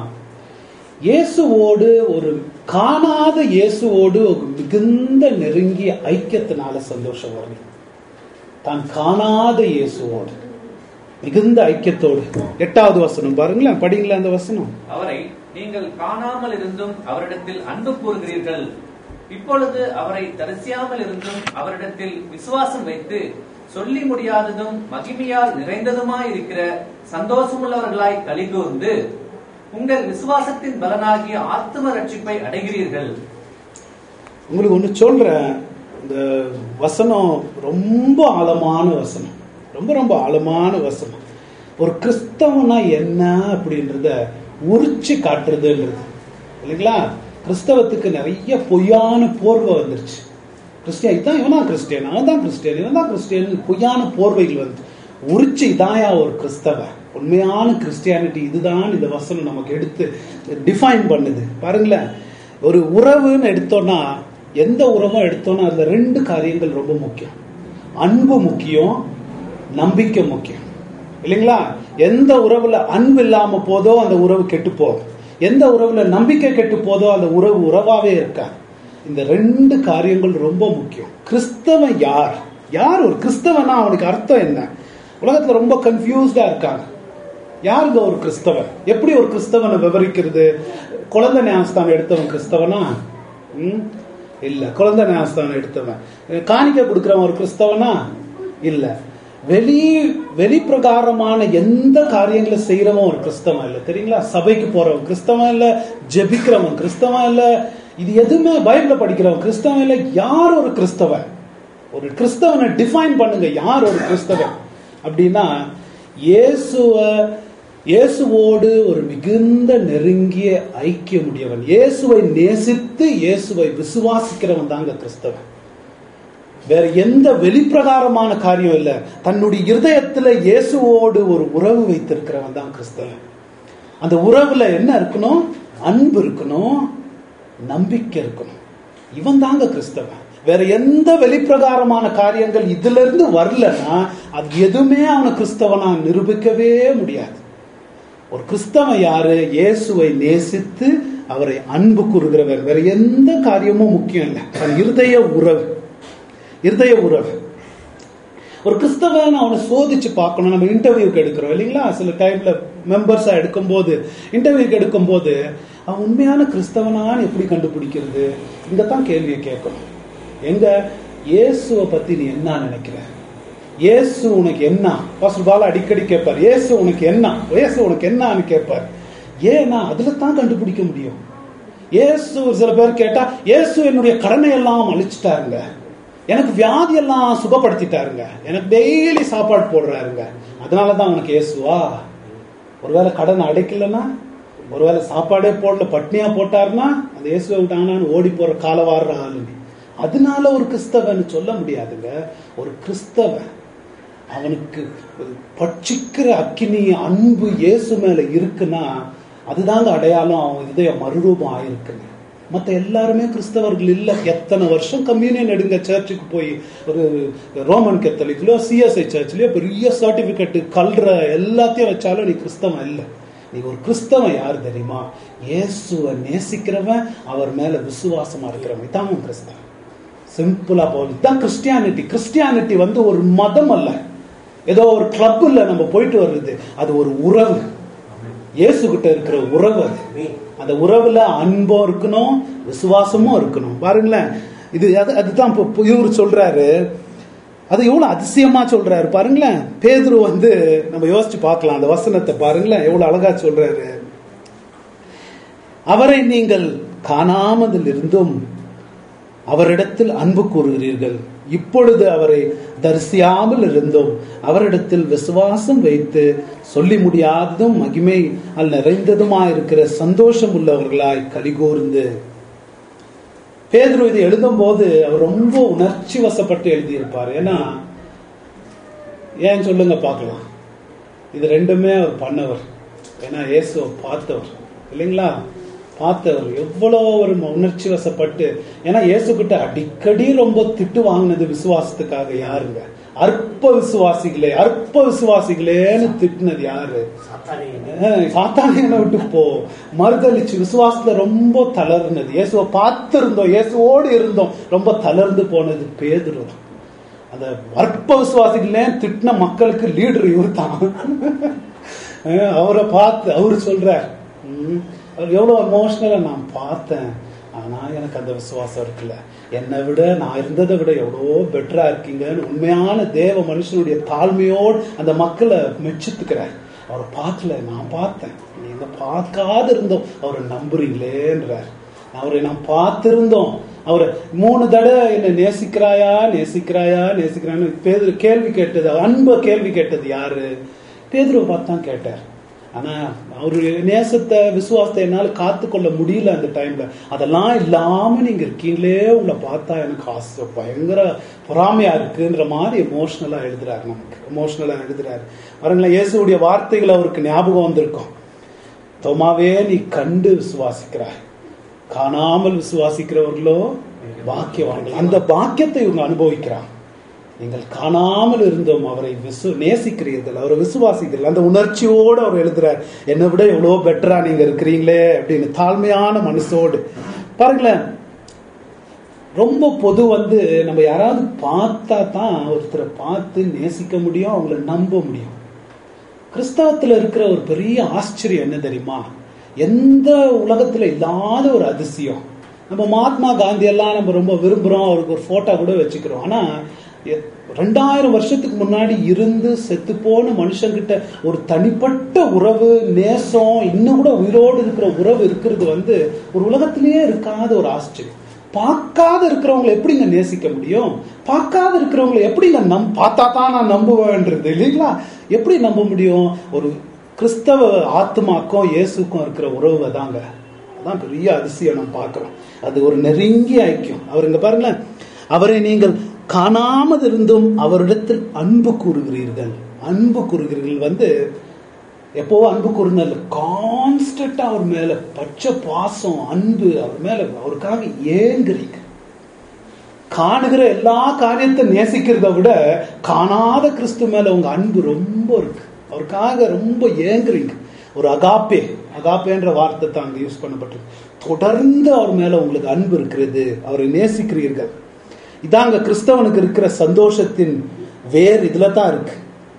இயேசுவோடு ஒரு காணாத இயேசுவோடு ஒரு மிகுந்த நெருங்கிய ஐக்கியத்தினால சந்தோஷம் வரும் தான் காணாத இயேசுவோடு மிகுந்த ஐக்கியத்தோடு எட்டாவது வசனம் பாருங்களேன் படிங்களா அந்த வசனம் அவரை நீங்கள் காணாமல் இருந்தும் அவரிடத்தில் அன்பு கூறுகிறீர்கள் இப்பொழுது அவரை தரிசியாமல் இருந்தும் அவரிடத்தில் விசுவாசம் வைத்து சொல்லி முடியாததும் மகிமையால் நிறைந்ததுமாய் இருக்கிற சந்தோஷமுள்ளவர்களாய் கலிகூர்ந்து உங்கள் விசுவாசத்தின் பலனாகிய ஆத்தும ரட்சிப்பை அடைகிறீர்கள் உங்களுக்கு ஒன்று சொல்றேன் இந்த வசனம் ரொம்ப ஆழமான வசனம் ரொம்ப ரொம்ப ஆழமான வசனம் ஒரு கிறிஸ்தவனா என்ன அப்படின்றத உரிச்சு காட்டுறதுன்றது இல்லைங்களா கிறிஸ்தவத்துக்கு நிறைய பொய்யான போர்வை வந்துருச்சு கிறிஸ்டியன் இதான் இவன் தான் கிறிஸ்டியன் அவன் தான் கிறிஸ்டியன் இவன் தான் கிறிஸ்டியன் பொய்யான போர்வைகள் வந்து உரிச்சு இதாயா ஒரு கிறிஸ்தவ உண்மையான கிறிஸ்டியானிட்டி இதுதான் இந்த வசனம் நமக்கு எடுத்து டிஃபைன் பண்ணுது பாருங்களேன் ஒரு உறவுன்னு எடுத்தோம்னா எந்த உறவும் எடுத்தோம்னா அதுல ரெண்டு காரியங்கள் ரொம்ப முக்கியம் அன்பு முக்கியம் நம்பிக்கை முக்கியம் இல்லைங்களா எந்த உறவுல அன்பு இல்லாம போதோ அந்த உறவு கெட்டு போகும் எந்த உறவுல நம்பிக்கை கெட்டு போதோ அந்த உறவு உறவாவே இருக்கா இந்த ரெண்டு காரியங்கள் ரொம்ப முக்கியம் கிறிஸ்தவன் யார் யார் ஒரு கிறிஸ்தவனா அவனுக்கு அர்த்தம் என்ன உலகத்துல ரொம்ப கன்ஃபியூஸ்டா இருக்காங்க யாருங்க ஒரு கிறிஸ்தவன் எப்படி ஒரு கிறிஸ்தவனை விவரிக்கிறது குழந்தை ஞானஸ்தானம் எடுத்தவன் கிறிஸ்தவனா ம்? இல்ல குழந்தை ஞானஸ்தானம் எடுத்தவன் காணிக்க கொடுக்கிறவன் ஒரு கிறிஸ்தவனா இல்ல வெளி வெளிப்பிரகாரமான எந்த காரியங்களை செய்யறவன் ஒரு கிறிஸ்தவன் இல்ல தெரியுங்களா சபைக்கு போறவன் கிறிஸ்தவன் இல்ல ஜெபிக்கிறவன் கிறிஸ்தவன் இல்ல இது எதுவுமே பைபிள படிக்கிறவன் கிறிஸ்தவன் இல்ல யார் ஒரு கிறிஸ்தவன் ஒரு கிறிஸ்தவனை டிஃபைன் பண்ணுங்க யார் ஒரு கிறிஸ்தவன் அப்படின்னா இயேசுவ இயேசுவோடு ஒரு மிகுந்த நெருங்கிய ஐக்கியமுடையவன் இயேசுவை நேசித்து இயேசுவை விசுவாசிக்கிறவன் தாங்க கிறிஸ்தவன் வேற எந்த வெளிப்பிரகாரமான காரியம் இல்ல தன்னுடைய இருதயத்துல இயேசுவோடு ஒரு உறவு வைத்திருக்கிறவன் தான் கிறிஸ்தவன் அந்த உறவுல என்ன இருக்கணும் அன்பு இருக்கணும் நம்பிக்கை இருக்கணும் இவன் தாங்க கிறிஸ்தவன் வேற எந்த வெளிப்பிரகாரமான காரியங்கள் இதுல இருந்து வரலன்னா அது எதுவுமே அவனை கிறிஸ்தவனா நிரூபிக்கவே முடியாது ஒரு கிறிஸ்தவன் யாரு இயேசுவை நேசித்து அவரை அன்பு கூறுகிறவர் வேற எந்த காரியமும் முக்கியம் இல்லை தன் இருதய உறவு இருதய உறவு ஒரு கிறிஸ்தவன் அவனை சோதிச்சு பார்க்கணும் நம்ம இன்டர்வியூக்கு எடுக்கிறோம் இல்லைங்களா சில டைம்ல மெம்பர்ஸா எடுக்கும்போது இன்டர்வியூக்கு எடுக்கும்போது அவன் உண்மையான கிறிஸ்தவனான்னு எப்படி கண்டுபிடிக்கிறது இங்க தான் கேள்வியை கேட்கணும் எங்க இயேசுவை பத்தி நீ என்ன நினைக்கிற இயேசு உனக்கு என்ன பாஸ்டர் பாலா அடிக்கடி கேட்பார் இயேசு உனக்கு என்ன இயேசு உனக்கு என்னன்னு கேட்பார் ஏன்னா அதுல தான் கண்டுபிடிக்க முடியும் இயேசு ஒரு சில பேர் கேட்டா இயேசு என்னுடைய கடனை எல்லாம் அழிச்சிட்டாருங்க எனக்கு வியாதி எல்லாம் சுகப்படுத்திட்டாருங்க எனக்கு டெய்லி சாப்பாடு போடுறாருங்க அதனாலதான் உனக்கு இயேசுவா ஒருவேளை கடன் அடைக்கலன்னா ஒருவேளை சாப்பாடே போடல பட்னியா போட்டாருன்னா அந்த இயேசுவை விட்டாங்கன்னு ஓடி போற கால வாடுற ஆளு நீ. அதனால ஒரு கிறிஸ்தவன் சொல்ல முடியாதுங்க ஒரு கிறிஸ்தவன் அவனுக்கு பட்சிக்கிற அக்கினி அன்பு இயேசு மேல இருக்குன்னா அதுதாங்க அடையாளம் அவன் இதய மறுரூபம் ஆயிருக்குங்க மத்த எல்லாருமே கிறிஸ்தவர்கள் இல்ல எத்தனை வருஷம் கம்யூனியன் எடுங்க சர்ச்சுக்கு போய் ஒரு ரோமன் கத்தலிக்லயோ சிஎஸ்ஐ சர்ச்லயோ பெரிய சர்டிபிகேட் கல்ற எல்லாத்தையும் வச்சாலும் நீ கிறிஸ்தவன் இல்ல நீ ஒரு கிறிஸ்தவன் யார் தெரியுமா இயேசுவை நேசிக்கிறவன் அவர் மேல விசுவாசமா இருக்கிறவன் இதான் உன் கிறிஸ்தவன் சிம்பிளா போகுது இதுதான் கிறிஸ்டியானிட்டி கிறிஸ்டியானிட்டி வந்து ஒரு மதம் அல்ல ஏதோ ஒரு கிளப்ல நம்ம போயிட்டு வர்றது அது ஒரு உறவு இயேசு கிட்ட இருக்கிற உறவு அது அந்த உறவுல அன்பும் இருக்கணும் விசுவாசமும் இருக்கணும் பாருங்களேன் இது அது அதுதான் இப்போ இப்போ இவர் சொல்றாரு அது எவ்வளவு அதிசயமா சொல்றாரு பாருங்களேன் பேதுரு வந்து நம்ம யோசிச்சு பார்க்கலாம் அந்த வசனத்தை பாருங்களேன் எவ்வளவு அழகா சொல்றாரு அவரை நீங்கள் காணாமதில் இருந்தும் அவரிடத்தில் அன்பு கூறுகிறீர்கள் இப்பொழுது அவரை தரிசியாமல் இருந்தும் அவரிடத்தில் விசுவாசம் வைத்து சொல்லி முடியாததும் மகிமை அல் நிறைந்ததுமாய் இருக்கிற சந்தோஷம் உள்ளவர்களாய் கலிகூர்ந்து பேதுரு இது எழுதும்போது அவர் ரொம்ப உணர்ச்சி வசப்பட்டு எழுதியிருப்பார் ஏன்னா ஏன் சொல்லுங்க பார்க்கலாம் இது ரெண்டுமே அவர் பண்ணவர் ஏன்னா இயேசுவை பார்த்தவர் இல்லைங்களா பார்த்தவர் எவ்வளோ ஒரு உணர்ச்சி வசப்பட்டு ஏன்னா இயேசு கிட்ட அடிக்கடி ரொம்ப திட்டு வாங்கினது விசுவாசத்துக்காக யாருங்க அற்ப விசுவாசிகளே அற்ப விசுவாசிகளேன்னு திட்டினது யாரு அஹ் சாத்தானியனை விட்டு போ மறுதளிச்சு விசுவாசத்துல ரொம்ப தளர்னது இயேசுவை பார்த்திருந்தோம் இயேசுவோடு இருந்தோம் ரொம்ப தளர்ந்து போனது பேதுரு அந்த அற்ப விசுவாசிகளே திட்டின மக்களுக்கு லீடர் இவர் தான் அவரை பார்த்து அவரு சொல்றார் ம், அவர் எவ்வளவு எமோஷனலா நான் பார்த்தேன் ஆனா எனக்கு அந்த விசுவாசம் இருக்குல்ல என்னை விட நான் இருந்ததை விட எவ்வளோ பெட்டரா இருக்கீங்கன்னு உண்மையான தேவ மனுஷனுடைய தாழ்மையோடு அந்த மக்களை மெச்சித்துக்கிறார் அவரை பார்க்கல நான் பார்த்தேன் நீங்க பார்க்காத இருந்தோம் அவரை நம்புறீங்களேன்றார் அவரை நாம் பார்த்திருந்தோம் அவர் மூணு தடவை என்ன நேசிக்கிறாயா நேசிக்கிறாயா நேசிக்கிறான்னு பேதுரு கேள்வி கேட்டது அன்ப கேள்வி கேட்டது யாரு பேதுருவை பார்த்து தான் கேட்டார் ஆனா அவரு நேசத்தை விசுவாசத்தை என்னால காத்துக்கொள்ள முடியல அந்த டைம்ல அதெல்லாம் இல்லாம நீங்க இருக்கீங்களே உங்களை பார்த்தா எனக்கு ஆசை பயங்கர பொறாமையா இருக்குன்ற மாதிரி எமோஷனலா எழுதுறாரு நமக்கு எமோஷனலா எழுதுறாரு பாருங்களேன் இயேசுடைய வார்த்தைகள் அவருக்கு ஞாபகம் வந்திருக்கும் தோமாவே நீ கண்டு விசுவாசிக்கிறாய் காணாமல் விசுவாசிக்கிறவர்களோ பாக்கியவான்கள் அந்த பாக்கியத்தை இவங்க அனுபவிக்கிறாங்க நீங்கள் காணாமல் இருந்தோம் அவரை விசு நேசிக்கிறீர்கள் அவரை விசுவாசிக்கிறீர்கள் அந்த உணர்ச்சியோடு அவர் எழுதுறார் என்னை விட எவ்வளோ பெட்டரா நீங்க இருக்கிறீங்களே அப்படின்னு தாழ்மையான மனசோடு பாருங்களேன் ரொம்ப பொது வந்து நம்ம யாராவது பார்த்தா தான் ஒருத்தரை பார்த்து நேசிக்க முடியும் அவங்கள நம்ப முடியும் கிறிஸ்தவத்துல இருக்கிற ஒரு பெரிய ஆச்சரியம் என்ன தெரியுமா எந்த உலகத்துல இல்லாத ஒரு அதிசயம் நம்ம மகாத்மா காந்தி எல்லாம் நம்ம ரொம்ப விரும்புறோம் அவருக்கு ஒரு போட்டோ கூட வச்சுக்கிறோம் ஆனா எ- ரெண்டாயிரம் வருஷத்துக்கு முன்னாடி இருந்து செத்து போன மனுஷங்கிட்ட ஒரு தனிப்பட்ட உறவு நேசம் இன்னும் கூட உயிரோடு இருக்கிற உறவு இருக்கிறது வந்து ஒரு உலகத்திலேயே இருக்காத ஒரு ஆச்சரியம் பார்க்காத இருக்கிறவங்களை எப்படிங்க நேசிக்க முடியும் பார்க்காத இருக்கிறவங்களை எப்படிங்க நம் பார்த்தா தான் நான் நம்புவேன்றது இல்லைங்களா எப்படி நம்ப முடியும் ஒரு கிறிஸ்தவ ஆத்மாக்கும் இயேசுக்கும் இருக்கிற உறவு தாங்க அதான் பெரிய அதிசயம் நம்ம பார்க்கிறோம் அது ஒரு நெருங்கிய ஐக்கியம் அவர் இங்க பாருங்களேன் அவரை நீங்கள் காணாமல் இருந்தும் அவரிடத்தில் அன்பு கூறுகிறீர்கள் அன்பு கூறுகிறீர்கள் வந்து எப்போவோ அன்பு கூறுனது கான்ஸ்டன்டா அவர் மேல பச்சை பாசம் அன்பு அவர் மேல அவருக்காக ஏங்குறீங்க காணுகிற எல்லா காரியத்தை நேசிக்கிறத விட காணாத கிறிஸ்து மேல உங்க அன்பு ரொம்ப இருக்கு அவருக்காக ரொம்ப ஏங்குறீங்க ஒரு அகாப்பே அகாப்பேன்ற வார்த்தை தான் அங்க யூஸ் பண்ணப்பட்டிருக்கு தொடர்ந்து அவர் மேல உங்களுக்கு அன்பு இருக்கிறது அவரை நேசிக்கிறீர்கள் இதாங்க கிறிஸ்தவனுக்கு இருக்கிற சந்தோஷத்தின் வேர் இதுல தான் இருக்கு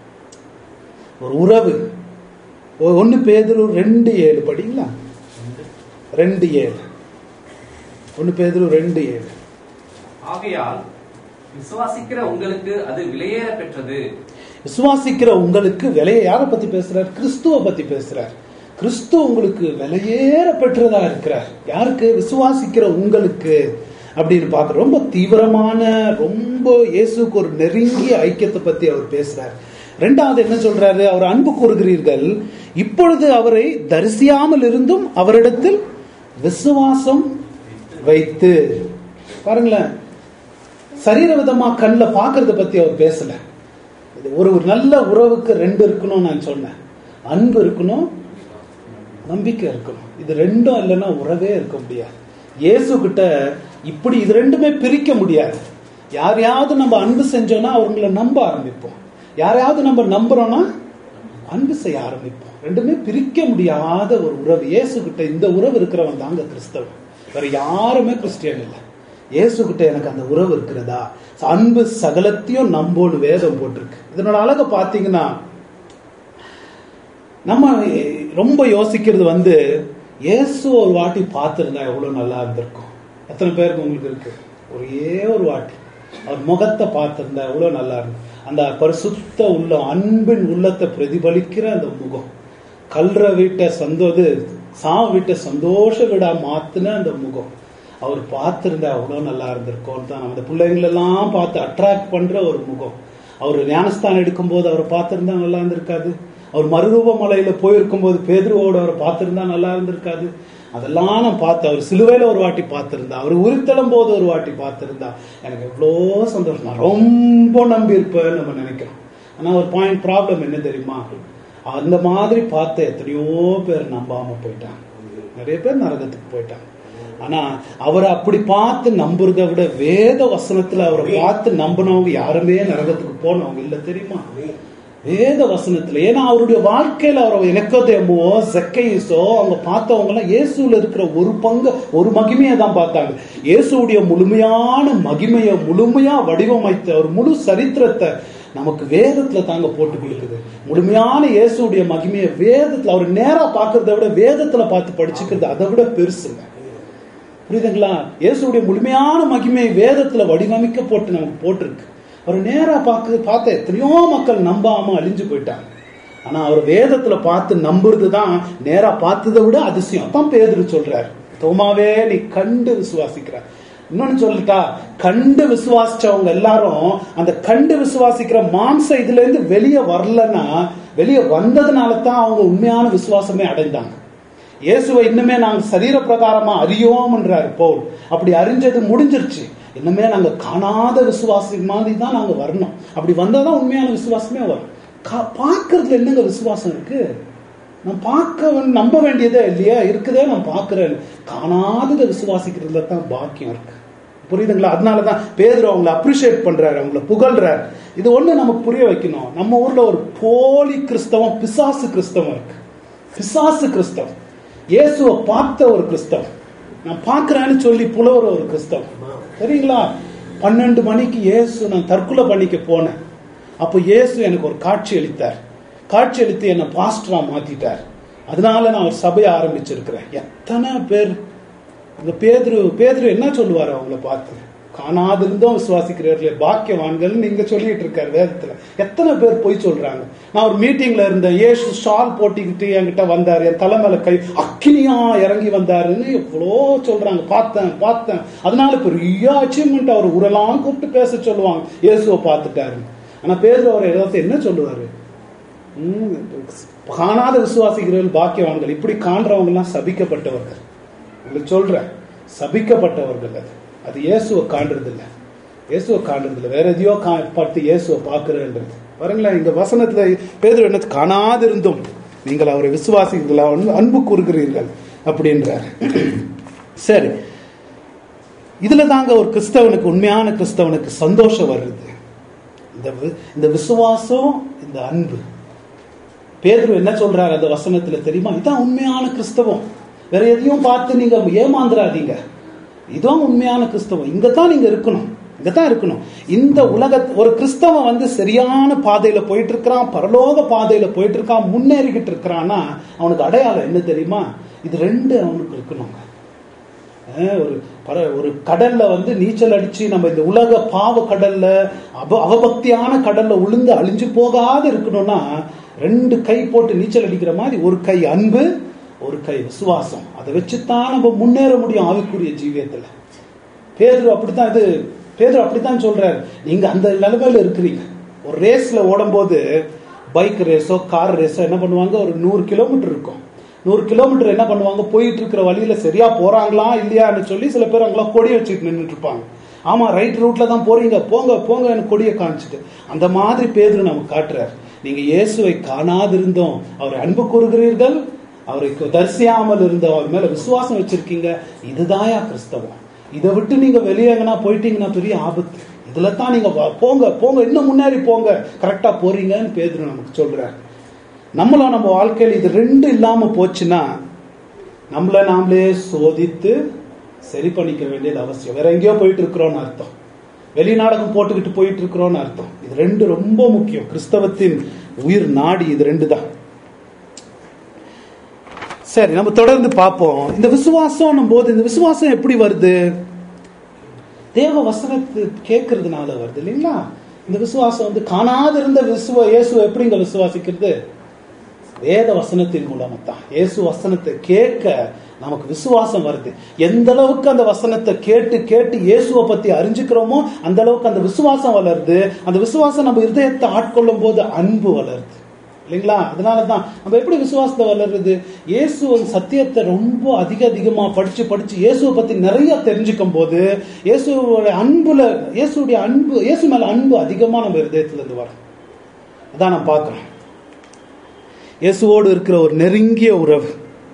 ஒரு உறவு ஒ- ஒண்ணு பேதுரு ரெண்டு ஏழு படிங்களா ரெண்டு ஏழு ஒண்ணு பேதுரு ரெண்டு ஏழு ஆகையால் விசுவாசிக்கிற உங்களுக்கு அது விலையேற பெற்றது விசுவாசிக்கிற உங்களுக்கு விலையை யாரை பத்தி பேசுறார் கிறிஸ்துவ பத்தி பேசுறார் கிறிஸ்து உங்களுக்கு விலையேற பெற்றதா இருக்கிறார் யாருக்கு விசுவாசிக்கிற உங்களுக்கு அப்படின்னு பார்க்க ரொம்ப தீவிரமான ரொம்ப இயேசுக்கு ஒரு நெருங்கிய ஐக்கியத்தை பத்தி அவர் பேசுறார் ரெண்டாவது என்ன சொல்றாரு அவர் அன்பு கூறுகிறீர்கள் இப்பொழுது அவரை தரிசியாமல் இருந்தும் அவரிடத்தில் விசுவாசம் வைத்து பாருங்களேன் சரீர விதமா கண்ணில் பார்க்கறத பத்தி அவர் பேசல இது ஒரு ஒரு நல்ல உறவுக்கு ரெண்டு இருக்கணும் நான் சொன்னேன் அன்பு இருக்கணும் நம்பிக்கை இருக்கணும் இது ரெண்டும் இல்லைன்னா உறவே இருக்க முடியாது இயேசு கிட்ட இப்படி இது ரெண்டுமே பிரிக்க முடியாது யாரையாவது நம்ம அன்பு செஞ்சோம்னா அவங்கள நம்ப ஆரம்பிப்போம் யாரையாவது நம்ம நம்புறோம்னா அன்பு செய்ய ஆரம்பிப்போம் ரெண்டுமே பிரிக்க முடியாத ஒரு உறவு இயேசு கிட்ட இந்த உறவு இருக்கிறவன் தாங்க கிறிஸ்தவன் வேற யாருமே கிறிஸ்டியன் இல்லை இயேசு கிட்ட எனக்கு அந்த உறவு இருக்கிறதா அன்பு சகலத்தையும் நம்போன்னு வேதம் போட்டிருக்கு இதனோட அழகை பார்த்தீங்கன்னா நம்ம ரொம்ப யோசிக்கிறது வந்து இயேசு ஒரு வாட்டி பார்த்துருந்தா எவ்வளவு நல்லா இருந்திருக்கும் எத்தனை பேருக்கு உங்களுக்கு இருக்கு ஒரே ஒரு வாட்டி அவர் முகத்தை பார்த்திருந்தா எவ்வளவு நல்லா இருக்கும் அந்த பரிசுத்த உள்ளம் அன்பின் உள்ளத்தை பிரதிபலிக்கிற அந்த முகம் கல்ற வீட்டை சந்தோது சாவு வீட்டை சந்தோஷ வீடா மாத்துன அந்த முகம் அவர் பார்த்திருந்தா அவ்வளவு நல்லா இருந்திருக்கும் தான் அந்த பிள்ளைங்களெல்லாம் பார்த்து அட்ராக்ட் பண்ற ஒரு முகம் அவர் ஞானஸ்தானம் எடுக்கும்போது அவரை பார்த்திருந்தா நல்லா இருந்திருக்காது அவர் மறுரூப மலையில போயிருக்கும் போது பேதுருவோட அவரை பார்த்திருந்தா நல்லா இருந்திருக்காது அதெல்லாம் நான் பார்த்தேன் அவர் சிலுவையில ஒரு வாட்டி பார்த்திருந்தா அவர் உருத்தலும் போது ஒரு வாட்டி பார்த்திருந்தா எனக்கு எவ்வளோ சந்தோஷம் நான் ரொம்ப நம்பி இருப்பேன்னு நம்ம நினைக்கிறோம் ஆனா ஒரு பாயிண்ட் ப்ராப்ளம் என்ன தெரியுமா அந்த மாதிரி பார்த்த எத்தனையோ பேர் நம்பாம போயிட்டாங்க நிறைய பேர் நரகத்துக்கு போயிட்டாங்க ஆனா அவரை அப்படி பார்த்து நம்புறதை விட வேத வசனத்துல அவரை பார்த்து நம்பினவங்க யாருமே நரகத்துக்கு போனவங்க இல்ல தெரியுமா வேத வசனத்துல ஏன்னா அவருடைய வாழ்க்கையில அவர் எனக்கோதேமோ செக்கையஸோ அவங்க பார்த்தவங்க எல்லாம் இயேசுல இருக்கிற ஒரு பங்கு ஒரு மகிமையை தான் பார்த்தாங்க இயேசுடைய முழுமையான மகிமையை முழுமையா வடிவமைத்த ஒரு முழு சரித்திரத்தை நமக்கு வேதத்துல தாங்க போட்டு கொடுக்குது முழுமையான இயேசுடைய மகிமையை வேதத்துல அவர் நேரா பார்க்கறத விட வேதத்துல பார்த்து படிச்சுக்கிறது அதை விட பெருசுங்க புரியுதுங்களா இயேசுடைய முழுமையான மகிமை வேதத்துல வடிவமைக்கப்பட்டு நமக்கு போட்டிருக்கு அவர் நேரா பார்க்க பார்த்த எத்தனையோ மக்கள் நம்பாம அழிஞ்சு போயிட்டாங்க ஆனா அவர் வேதத்துல பார்த்து நம்புறது தான் நேரா பார்த்ததை விட அதிசயம் தான் பேதுரு சொல்றாரு தோமாவே நீ கண்டு விசுவாசிக்கிற இன்னொன்னு சொல்லட்டா கண்டு விசுவாசிச்சவங்க எல்லாரும் அந்த கண்டு விசுவாசிக்கிற மாம்ச இதுல இருந்து வெளியே வரலன்னா வெளியே வந்ததுனால தான் அவங்க உண்மையான விசுவாசமே அடைந்தாங்க இயேசுவை இன்னுமே நாங்க சரீர பிரகாரமா அறியோம்ன்றாரு பவுல் அப்படி அறிஞ்சது முடிஞ்சிருச்சு இன்னுமே நாங்க காணாத விசுவாசி மாதிரி தான் நாங்க வரணும் அப்படி வந்தாதான் உண்மையான விசுவாசமே வரும் கா- பார்க்கறதுல என்னங்க விசுவாசம் இருக்கு நான் பார்க்க வேண்- நம்ப வேண்டியதே இல்லையா இருக்குதே நான் பார்க்கிறேன் காணாததை விசுவாசிக்கிறதுல தான் பாக்கியம் இருக்கு புரியுதுங்களா அதனாலதான் பேதுரு அவங்கள அப்ரிஷியேட் பண்றாரு அவங்கள புகழ்றாரு இது ஒண்ணு நமக்கு புரிய வைக்கணும் நம்ம ஊர்ல ஒரு போலி கிறிஸ்தவம் பிசாசு கிறிஸ்தவம் இருக்கு பிசாசு கிறிஸ்தவம் இயேசுவை பார்த்த ஒரு கிறிஸ்தவம் நான் பார்க்கறேன்னு சொல்லி புலவர ஒரு கிறிஸ்தவம் சரிங்களா பன்னெண்டு மணிக்கு இயேசு நான் தற்கொலை பண்ணிக்க போனேன் அப்போ இயேசு எனக்கு ஒரு காட்சி அளித்தார் காட்சி அளித்து என்னை பாஸ்டரா மாத்திட்டார் அதனால நான் ஒரு சபையை ஆரம்பிச்சிருக்கிறேன் எத்தனை பேர் இந்த பேதுரு பேதுரு என்ன சொல்லுவார் அவங்கள பார்த்து காணாதிருந்தும் விசுவாசிக்கிறீர்களே பாக்கியவான்கள் நீங்க சொல்லிட்டு இருக்காரு வேதத்துல எத்தனை பேர் போய் சொல்றாங்க நான் ஒரு மீட்டிங்ல இருந்தேன் ஏசு ஷால் போட்டிக்கிட்டு என்கிட்ட வந்தாரு என் தலைமையில கை அக்கினியா இறங்கி வந்தாருன்னு எவ்வளோ சொல்றாங்க பார்த்தேன் பார்த்தேன் அதனால பெரிய அச்சீவ்மெண்ட் அவர் ஊரெல்லாம் கூப்பிட்டு பேச சொல்லுவாங்க இயேசுவை பார்த்துட்டாரு ஆனா பேதுரு அவர் ஏதாவது என்ன சொல்லுவாரு ம், காணாத விசுவாசிக்கிறவர்கள் பாக்கியவான்கள் இப்படி காண்றவங்க எல்லாம் சபிக்கப்பட்டவர்கள் உங்களுக்கு சொல்றேன் சபிக்கப்பட்டவர்கள் அது அது இயேசுவை காண்றது இல்ல இயேசுவை காண்றது இல்ல வேற எதையோ கா பார்த்து இயேசுவை பார்க்கிறேன்றது பாருங்களேன் இங்க வசனத்துல பேதுரு என்ன காணாதிருந்தும் நீங்கள் அவரை விசுவாசிங்களா அன்பு கூறுகிறீர்கள் அப்படின்றார் சரி இதுல தாங்க ஒரு கிறிஸ்தவனுக்கு உண்மையான கிறிஸ்தவனுக்கு சந்தோஷம் வருது இந்த வி- இந்த விசுவாசம் இந்த அன்பு பேதுரு என்ன சொல்றாரு அந்த வசனத்துல தெரியுமா இதான் உண்மையான கிறிஸ்தவம் வேற எதையும் பார்த்து நீங்க ஏமாந்துடாதீங்க இதான் உண்மையான கிறிஸ்தவம் இங்க தான் நீங்க இருக்கணும் இங்க தான் இருக்கணும் இந்த உலக ஒரு கிறிஸ்தவன் வந்து சரியான பாதையில போயிட்டு இருக்கிறான் பரலோக பாதையில போயிட்டு இருக்கான் முன்னேறிக்கிட்டு இருக்கிறான்னா அவனுக்கு அடையாளம் என்ன தெரியுமா இது ரெண்டு அவனுக்கு இருக்கணுங்க அஹ் ஒரு பர ஒரு கடல்ல வந்து நீச்சல் அடிச்சு நம்ம இந்த உலக பாவ கடல்ல அப அவபக்தியான கடல்ல உளுந்து அழிஞ்சு போகாத இருக்கணும்னா ரெண்டு கை போட்டு நீச்சல் அடிக்கிற மாதிரி ஒரு கை அன்பு ஒரு கை விசுவாசம் அதை வச்சுதான் நம்ம முன்னேற முடியும் ஆவிக்குரிய ஜீவியத்துல பேதுரு அப்படித்தான் இது பேதுரு அப்படித்தான் சொல்றாரு நீங்க அந்த நிலைமையில இருக்கிறீங்க ஒரு ரேஸ்ல ஓடும்போது பைக் ரேஸோ கார் ரேஸோ என்ன பண்ணுவாங்க ஒரு நூறு கிலோமீட்டர் இருக்கும் நூறு கிலோமீட்டர் என்ன பண்ணுவாங்க போயிட்டு இருக்கிற வழியில சரியா போறாங்களா இல்லையான்னு சொல்லி சில பேர் அங்கெல்லாம் கொடி வச்சுட்டு நின்றுட்டு இருப்பாங்க ஆமா ரைட் ரூட்ல தான் போறீங்க போங்க போங்க எனக்கு கொடியை காமிச்சிட்டு அந்த மாதிரி பேதுரு நமக்கு காட்டுறாரு நீங்க இயேசுவை காணாதிருந்தோம் அவரை அன்பு கூறுகிறீர்கள் அவருக்கு தரிசியாமல் இருந்த அவர் மேல விசுவாசம் வச்சிருக்கீங்க இதுதாயா கிறிஸ்தவம் இதை விட்டு நீங்க வெளியே எங்கன்னா போயிட்டீங்கன்னா பெரிய ஆபத்து இதுல தான் நீங்க வா- போங்க போங்க இன்னும் முன்னேறி போங்க கரெக்டா போறீங்கன்னு பேதுரு நமக்கு சொல்றாரு நம்மளும் நம்ம வாழ்க்கையில் இது ரெண்டு இல்லாம போச்சுன்னா நம்மள நாமளே சோதித்து சரி பண்ணிக்க வேண்டியது அவசியம் வேற எங்கேயோ போயிட்டு இருக்கிறோம்னு அர்த்தம் வெளிநாடகம் போட்டுக்கிட்டு போயிட்டு இருக்கிறோம்னு அர்த்தம் இது ரெண்டு ரொம்ப முக்கியம் கிறிஸ்தவத்தின் உயிர் நாடி இது ரெண்டு தான் சரி நம்ம தொடர்ந்து பார்ப்போம் இந்த விசுவாசம் போது இந்த விசுவாசம் எப்படி வருது தேவ வசனத்து கேட்கறதுனால வருது இல்லைங்களா இந்த விசுவாசம் வந்து காணாதிருந்த விசுவ இயேசு எப்படிங்க விசுவாசிக்கிறது வேத வசனத்தின் மூலமா தான் இயேசு வசனத்தை கேட்க நமக்கு விசுவாசம் வருது எந்த அளவுக்கு அந்த வசனத்தை கேட்டு கேட்டு இயேசுவை பத்தி அறிஞ்சுக்கிறோமோ அந்த அளவுக்கு அந்த விசுவாசம் வளருது அந்த விசுவாசம் நம்ம இருதயத்தை ஆட்கொள்ளும் போது அன்பு வளருது இல்லைங்களா அதனால தான் நம்ம எப்படி விசுவாசத்தை வளருது இயேசு சத்தியத்தை ரொம்ப அதிக அதிகமா படிச்சு படிச்சு இயேசுவை பத்தி நிறைய தெரிஞ்சுக்கும் போது இயேசுவோட அன்புல இயேசுடைய அன்பு இயேசு மேல அன்பு அதிகமா நம்ம இருதயத்துல இருந்து வரும் அதான் நான் பார்க்கிறேன் இயேசுவோடு இருக்கிற ஒரு நெருங்கிய உறவு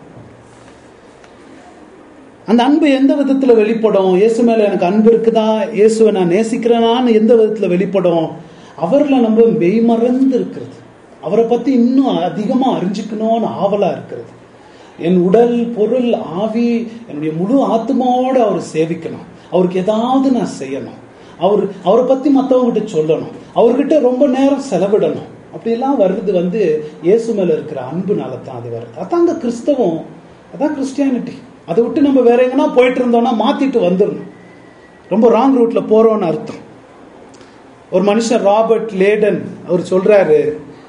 அந்த அன்பு எந்த விதத்துல வெளிப்படும் இயேசு மேல எனக்கு அன்பு இருக்குதா இயேசுவை நான் நேசிக்கிறேனான்னு எந்த விதத்துல வெளிப்படும் அவர்ல நம்ம மெய்மறந்து இருக்கிறது அவரை பத்தி இன்னும் அதிகமா அறிஞ்சுக்கணும்னு ஆவலா இருக்கிறது என் உடல் பொருள் ஆவி என்னுடைய முழு ஆத்மாவோட அவர் சேவிக்கணும் அவருக்கு ஏதாவது நான் செய்யணும் அவர் அவரை பத்தி மற்றவங்ககிட்ட சொல்லணும் அவர்கிட்ட ரொம்ப நேரம் செலவிடணும் அப்படியெல்லாம் வர்றது வந்து இயேசு மேல இருக்கிற அன்புனால தான் அது வருது அதாங்க கிறிஸ்தவம் அதான் கிறிஸ்டியானிட்டி அதை விட்டு நம்ம வேற எங்கன்னா போயிட்டு இருந்தோம்னா மாத்திட்டு வந்துடணும் ரொம்ப ராங் ரூட்ல போறோம்னு அர்த்தம் ஒரு மனுஷன் ராபர்ட் லேடன் அவர் சொல்றாரு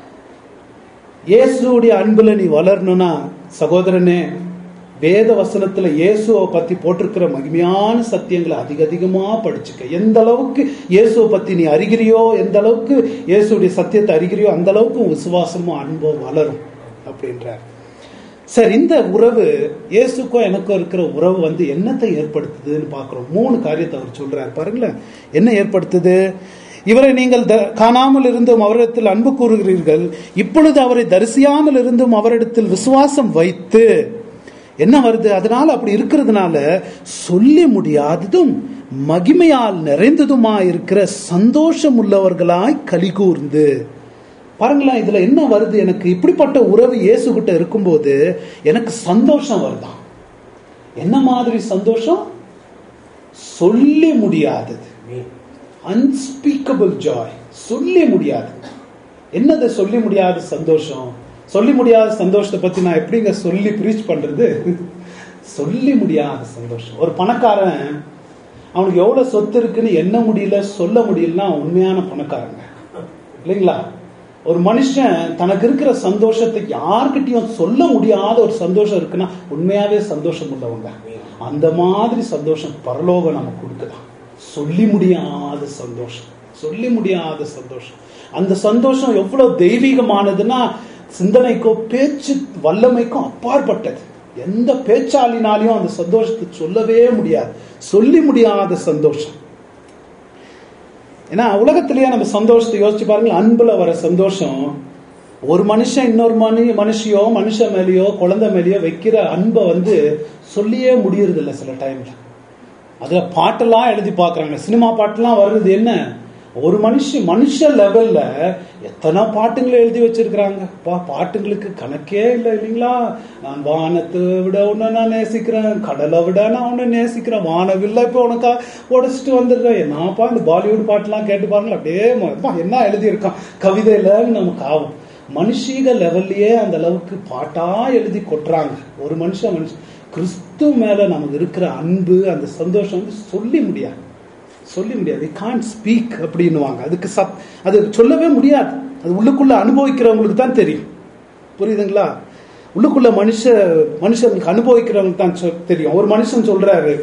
இயேசுடைய அன்புல நீ வளரணும்னா சகோதரனே வேத வசனத்துல இயேசுவை பத்தி போட்டிருக்கிற மகிமையான சத்தியங்களை அதிக அதிகமா படிச்சுக்க எந்த அளவுக்கு இயேசுவை பத்தி நீ அறிகிறியோ எந்த அளவுக்கு இயேசுடைய சத்தியத்தை அறிகிறியோ அந்த அளவுக்கு உன் விசுவாசமும் அன்பும் வளரும் அப்படின்றார் சரி இந்த உறவு இயேசுக்கும் எனக்கும் இருக்கிற உறவு வந்து என்னத்தை ஏற்படுத்துதுன்னு பார்க்கிறோம் மூணு காரியத்தை அவர் சொல்றாரு பாருங்களேன் என்ன ஏற்படுத்துது இவரை நீங்கள் த- காணாமல் இருந்தும் அவரிடத்தில் அன்பு கூறுகிறீர்கள் இப்பொழுது அவரை தரிசியாமல் இருந்தும் அவரிடத்தில் விசுவாசம் வைத்து என்ன வருது அதனால அப்படி இருக்கிறதுனால சொல்லி முடியாததும் மகிமையால் நிறைந்ததுமா இருக்கிற சந்தோஷம் உள்ளவர்களாய் கலிகூர்ந்து பாருங்களேன் இதுல என்ன வருது எனக்கு இப்படிப்பட்ட உறவு இயேசு கிட்ட இருக்கும்போது எனக்கு சந்தோஷம் வருதாம் என்ன மாதிரி சந்தோஷம் சொல்லி முடியாதது அன்ஸ்பீக்கபிள் ஜாய் சொல்லி முடியாது என்னது சொல்லி முடியாத சந்தோஷம் சொல்லி முடியாத சந்தோஷத்தை பத்தி நான் எப்படிங்க சொல்லி ப்ரீச் பண்றது சொல்லி முடியாத சந்தோஷம் ஒரு பணக்காரன் அவனுக்கு எவ்வளவு சொத்து இருக்குன்னு எண்ண முடியல சொல்ல முடியலன்னா அவன் உண்மையான பணக்காரங்க இல்லைங்களா ஒரு மனுஷன் தனக்கு இருக்கிற சந்தோஷத்தை யார்கிட்டயும் சொல்ல முடியாத ஒரு சந்தோஷம் இருக்குன்னா உண்மையாவே சந்தோஷம் உள்ளவங்க அந்த மாதிரி சந்தோஷம் பரலோகம் நமக்கு கொடுக்குதான் சொல்லி முடியாத சந்தோஷம் சொல்லி முடியாத சந்தோஷம் அந்த சந்தோஷம் எவ்வளவு தெய்வீகமானதுன்னா சிந்தனைக்கோ பேச்சு வல்லமைக்கும் அப்பாற்பட்டது எந்த பேச்சாளினாலையும் அந்த சந்தோஷத்தை சொல்லவே முடியாது சொல்லி முடியாத சந்தோஷம் ஏன்னா உலகத்திலேயே நம்ம சந்தோஷத்தை யோசிச்சு பாருங்க அன்புல வர சந்தோஷம் ஒரு மனுஷன் இன்னொரு மனு மனுஷியோ மனுஷன் மேலேயோ குழந்தை மேலேயோ வைக்கிற அன்பை வந்து சொல்லியே முடியறது இல்லை சில டைம்ல அதுல பாட்டெல்லாம் எழுதி பார்க்கறாங்க சினிமா பாட்டெல்லாம் வர்றது என்ன ஒரு மனுஷன் மனுஷ லெவல்ல எத்தனை பாட்டுங்களை எழுதி வச்சிருக்கிறாங்க பா பாட்டுங்களுக்கு கணக்கே இல்லை இல்லைங்களா நான் வானத்தை விட உன்னை நான் நேசிக்கிறேன் கடலை விட நான் உன்னை நேசிக்கிறேன் வானவில்லை இப்போ உனக்கா உடச்சிட்டு வந்துடுறேன் என்னப்பா இந்த பாலிவுட் பாட்டுலாம் கேட்டு பாருங்களேன் அப்படியே ம- அப்பா, என்ன எழுதியிருக்கான் கவிதையில நமக்கு ஆகும் மனுஷீக லெவல்லையே அந்த அளவுக்கு பாட்டா எழுதி கொட்டுறாங்க ஒரு மனுஷன் மனுஷன் கிறிஸ்து மேல நமக்கு இருக்கிற அன்பு அந்த சந்தோஷம் வந்து சொல்லி முடியாது சொல்லி முடியாது கான் ஸ்பீக் அப்படின்னுவாங்க அதுக்கு சப் அது சொல்லவே முடியாது அது உள்ளுக்குள்ள அனுபவிக்கிறவங்களுக்கு தான் தெரியும் புரியுதுங்களா உள்ளுக்குள்ள மனுஷ மனுஷனுக்கு அனுபவிக்கிறவங்களுக்கு தான் சொ- தெரியும் ஒரு மனுஷன் சொல்றாரு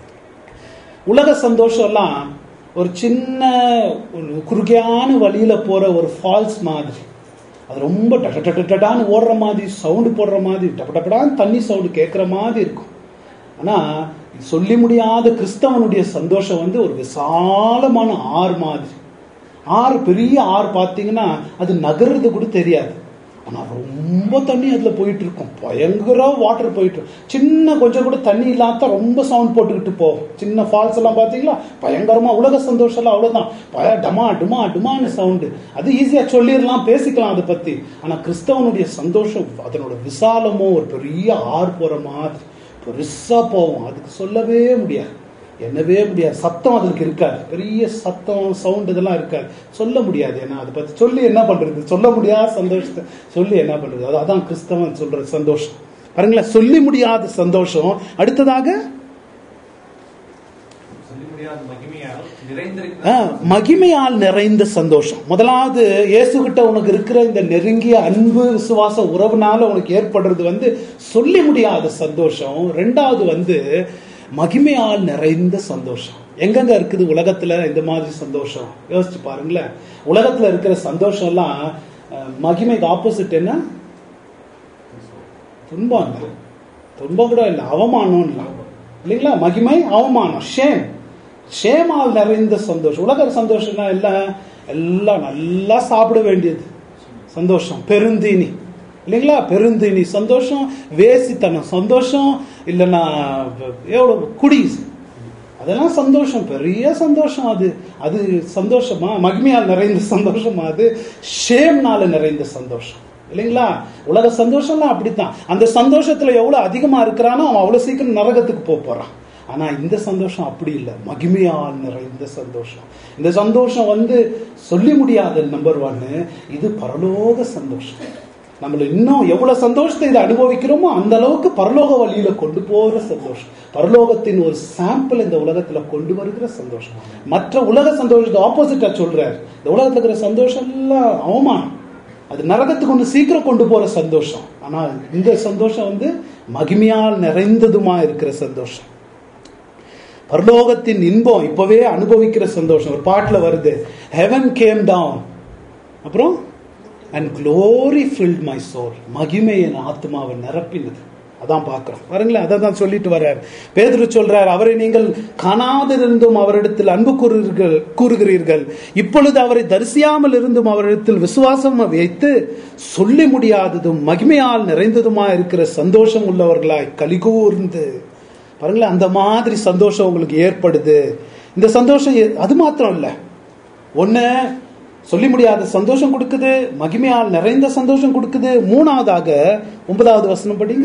உலக சந்தோஷம் எல்லாம் ஒரு சின்ன ஒரு குறுகியான வழியில போற ஒரு ஃபால்ஸ் மாதிரி அது ரொம்ப டட டட டடான்னு ஓடுற மாதிரி சவுண்டு போடுற மாதிரி டப டபடான்னு தண்ணி சவுண்டு கேட்குற மாதிரி இருக்கும் ஆனா சொல்லி முடியாத கிறிஸ்தவனுடைய சந்தோஷம் வந்து ஒரு விசாலமான ஆறு மாதிரி ஆறு பெரிய ஆறு பார்த்தீங்கன்னா அது நகர்றது கூட தெரியாது ஆனா ரொம்ப தண்ணி அதுல போயிட்டு இருக்கும் பயங்கர வாட்டர் போயிட்டு இருக்கும். சின்ன கொஞ்சம் கூட தண்ணி இல்லாத ரொம்ப சவுண்ட் போட்டுக்கிட்டு போகும் சின்ன ஃபால்ஸ் எல்லாம் பாத்தீங்களா பயங்கரமா உலக சந்தோஷம் எல்லாம் அவ்வளவுதான் பய டமா டுமா டுமான்னு சவுண்டு அது ஈஸியா சொல்லிடலாம் பேசிக்கலாம் அதை பத்தி ஆனா கிறிஸ்தவனுடைய சந்தோஷம் அதனோட விசாலமோ ஒரு பெரிய ஆறு போற மாதிரி பெருசா போகும் அதுக்கு சொல்லவே முடியாது என்னவே முடியாது சத்தம் அதுக்கு இருக்காது பெரிய சத்தம் சவுண்ட் இதெல்லாம் இருக்காது சொல்ல முடியாது ஏன்னா அதை பத்தி சொல்லி என்ன பண்றது சொல்ல முடியாத சந்தோஷத்தை சொல்லி என்ன பண்றது அது அதான் கிறிஸ்தவன் சொல்ற சந்தோஷம் பாருங்களேன் சொல்லி முடியாத சந்தோஷம் அடுத்ததாக சொல்லி முடியாத மகிமையால் நிறைந்திருக்கிற ஆ, மகிமையால் நிறைந்த சந்தோஷம் முதலாவது இயேசுகிட்ட உனக்கு இருக்கிற இந்த நெருங்கிய அன்பு விசுவாச உறவுனால உனக்கு ஏற்படுறது வந்து சொல்லி முடியாத சந்தோஷம் ரெண்டாவது வந்து மகிமையால் நிறைந்த சந்தோஷம் எங்கெங்க இருக்குது உலகத்துல இந்த மாதிரி சந்தோஷம் யோசிச்சு பாருங்களேன் உலகத்துல இருக்கிற சந்தோஷம் எல்லாம் அஹ், மகிமைக்கு ஆப்போசிட் என்ன துன்பம் இல்லை துன்பம் கூட இல்லை அவமானம் இல்லை இல்லைங்களா மகிமை அவமானம் ஷேம் ஷேமால் நிறைந்த சந்தோஷம் உலக சந்தோஷம்னா எல்லாம் எல்லாம் நல்லா சாப்பிட வேண்டியது சந்தோஷம் பெருந்தீனி இல்லைங்களா பெருந்தீனி சந்தோஷம் வேசித்தனம் சந்தோஷம் இல்லைன்னா எவ்வளோ குடி அதெல்லாம் சந்தோஷம் பெரிய சந்தோஷம் அது அது சந்தோஷமா மகிமையால் நிறைந்த சந்தோஷமா அது ஷேம்னால நிறைந்த சந்தோஷம் இல்லைங்களா உலக சந்தோஷம்லாம் அப்படித்தான் அந்த சந்தோஷத்துல எவ்வளவு அதிகமா இருக்கிறானோ அவன் அவ்வளவு சீக்கிரம் நரகத்துக்கு போக போறான் ஆனா இந்த சந்தோஷம் அப்படி இல்லை மகிமையால் நிறைந்த சந்தோஷம் இந்த சந்தோஷம் வந்து சொல்லி முடியாத நம்பர் ஒன்னு இது பரலோக சந்தோஷம் நம்மள இன்னும் எவ்வளவு சந்தோஷத்தை இதை அனுபவிக்கிறோமோ அந்த அளவுக்கு பரலோக வழியில கொண்டு போகிற சந்தோஷம் பரலோகத்தின் ஒரு சாம்பிள் இந்த உலகத்துல கொண்டு வருகிற சந்தோஷம் மற்ற உலக சந்தோஷத்தை ஆப்போசிட்டா சொல்றாரு இந்த உலகத்துல இருக்கிற சந்தோஷம் எல்லாம் அவமானம் அது நரகத்துக்கு ஒன்று சீக்கிரம் கொண்டு போற சந்தோஷம் ஆனா இந்த சந்தோஷம் வந்து மகிமையால் நிறைந்ததுமா இருக்கிற சந்தோஷம் பரலோகத்தின் இன்பம் இப்பவே அனுபவிக்கிற சந்தோஷம் ஒரு பாட்டுல வருது ஹெவன் கேம் டவுன் அப்புறம் and glory filled my soul மகிமை என் ஆத்மாவை நிரப்பினது அதான் பார்க்கிறோம் பாருங்களேன் அதை தான் சொல்லிட்டு வர்றார் பேதுரு சொல்றார் அவரை நீங்கள் காணாதிருந்தும் அவரிடத்தில் அன்பு கூறுகிறீர்கள் கூறுகிறீர்கள் இப்பொழுது அவரை தரிசியாமல் இருந்தும் அவரிடத்தில் விசுவாசம் வைத்து சொல்லி முடியாததும் மகிமையால் நிறைந்ததுமா இருக்கிற சந்தோஷம் உள்ளவர்களாய் கலிகூர்ந்து பாருங்களேன் அந்த மாதிரி சந்தோஷம் உங்களுக்கு ஏற்படுது இந்த சந்தோஷம் எ- அது மாத்திரம் இல்ல ஒண்ணு சொல்லி முடியாத சந்தோஷம் கொடுக்குது மகிமையால் நிறைந்த சந்தோஷம் கொடுக்குது மூணாவதாக ஒன்பதாவது வசனம் படிங்க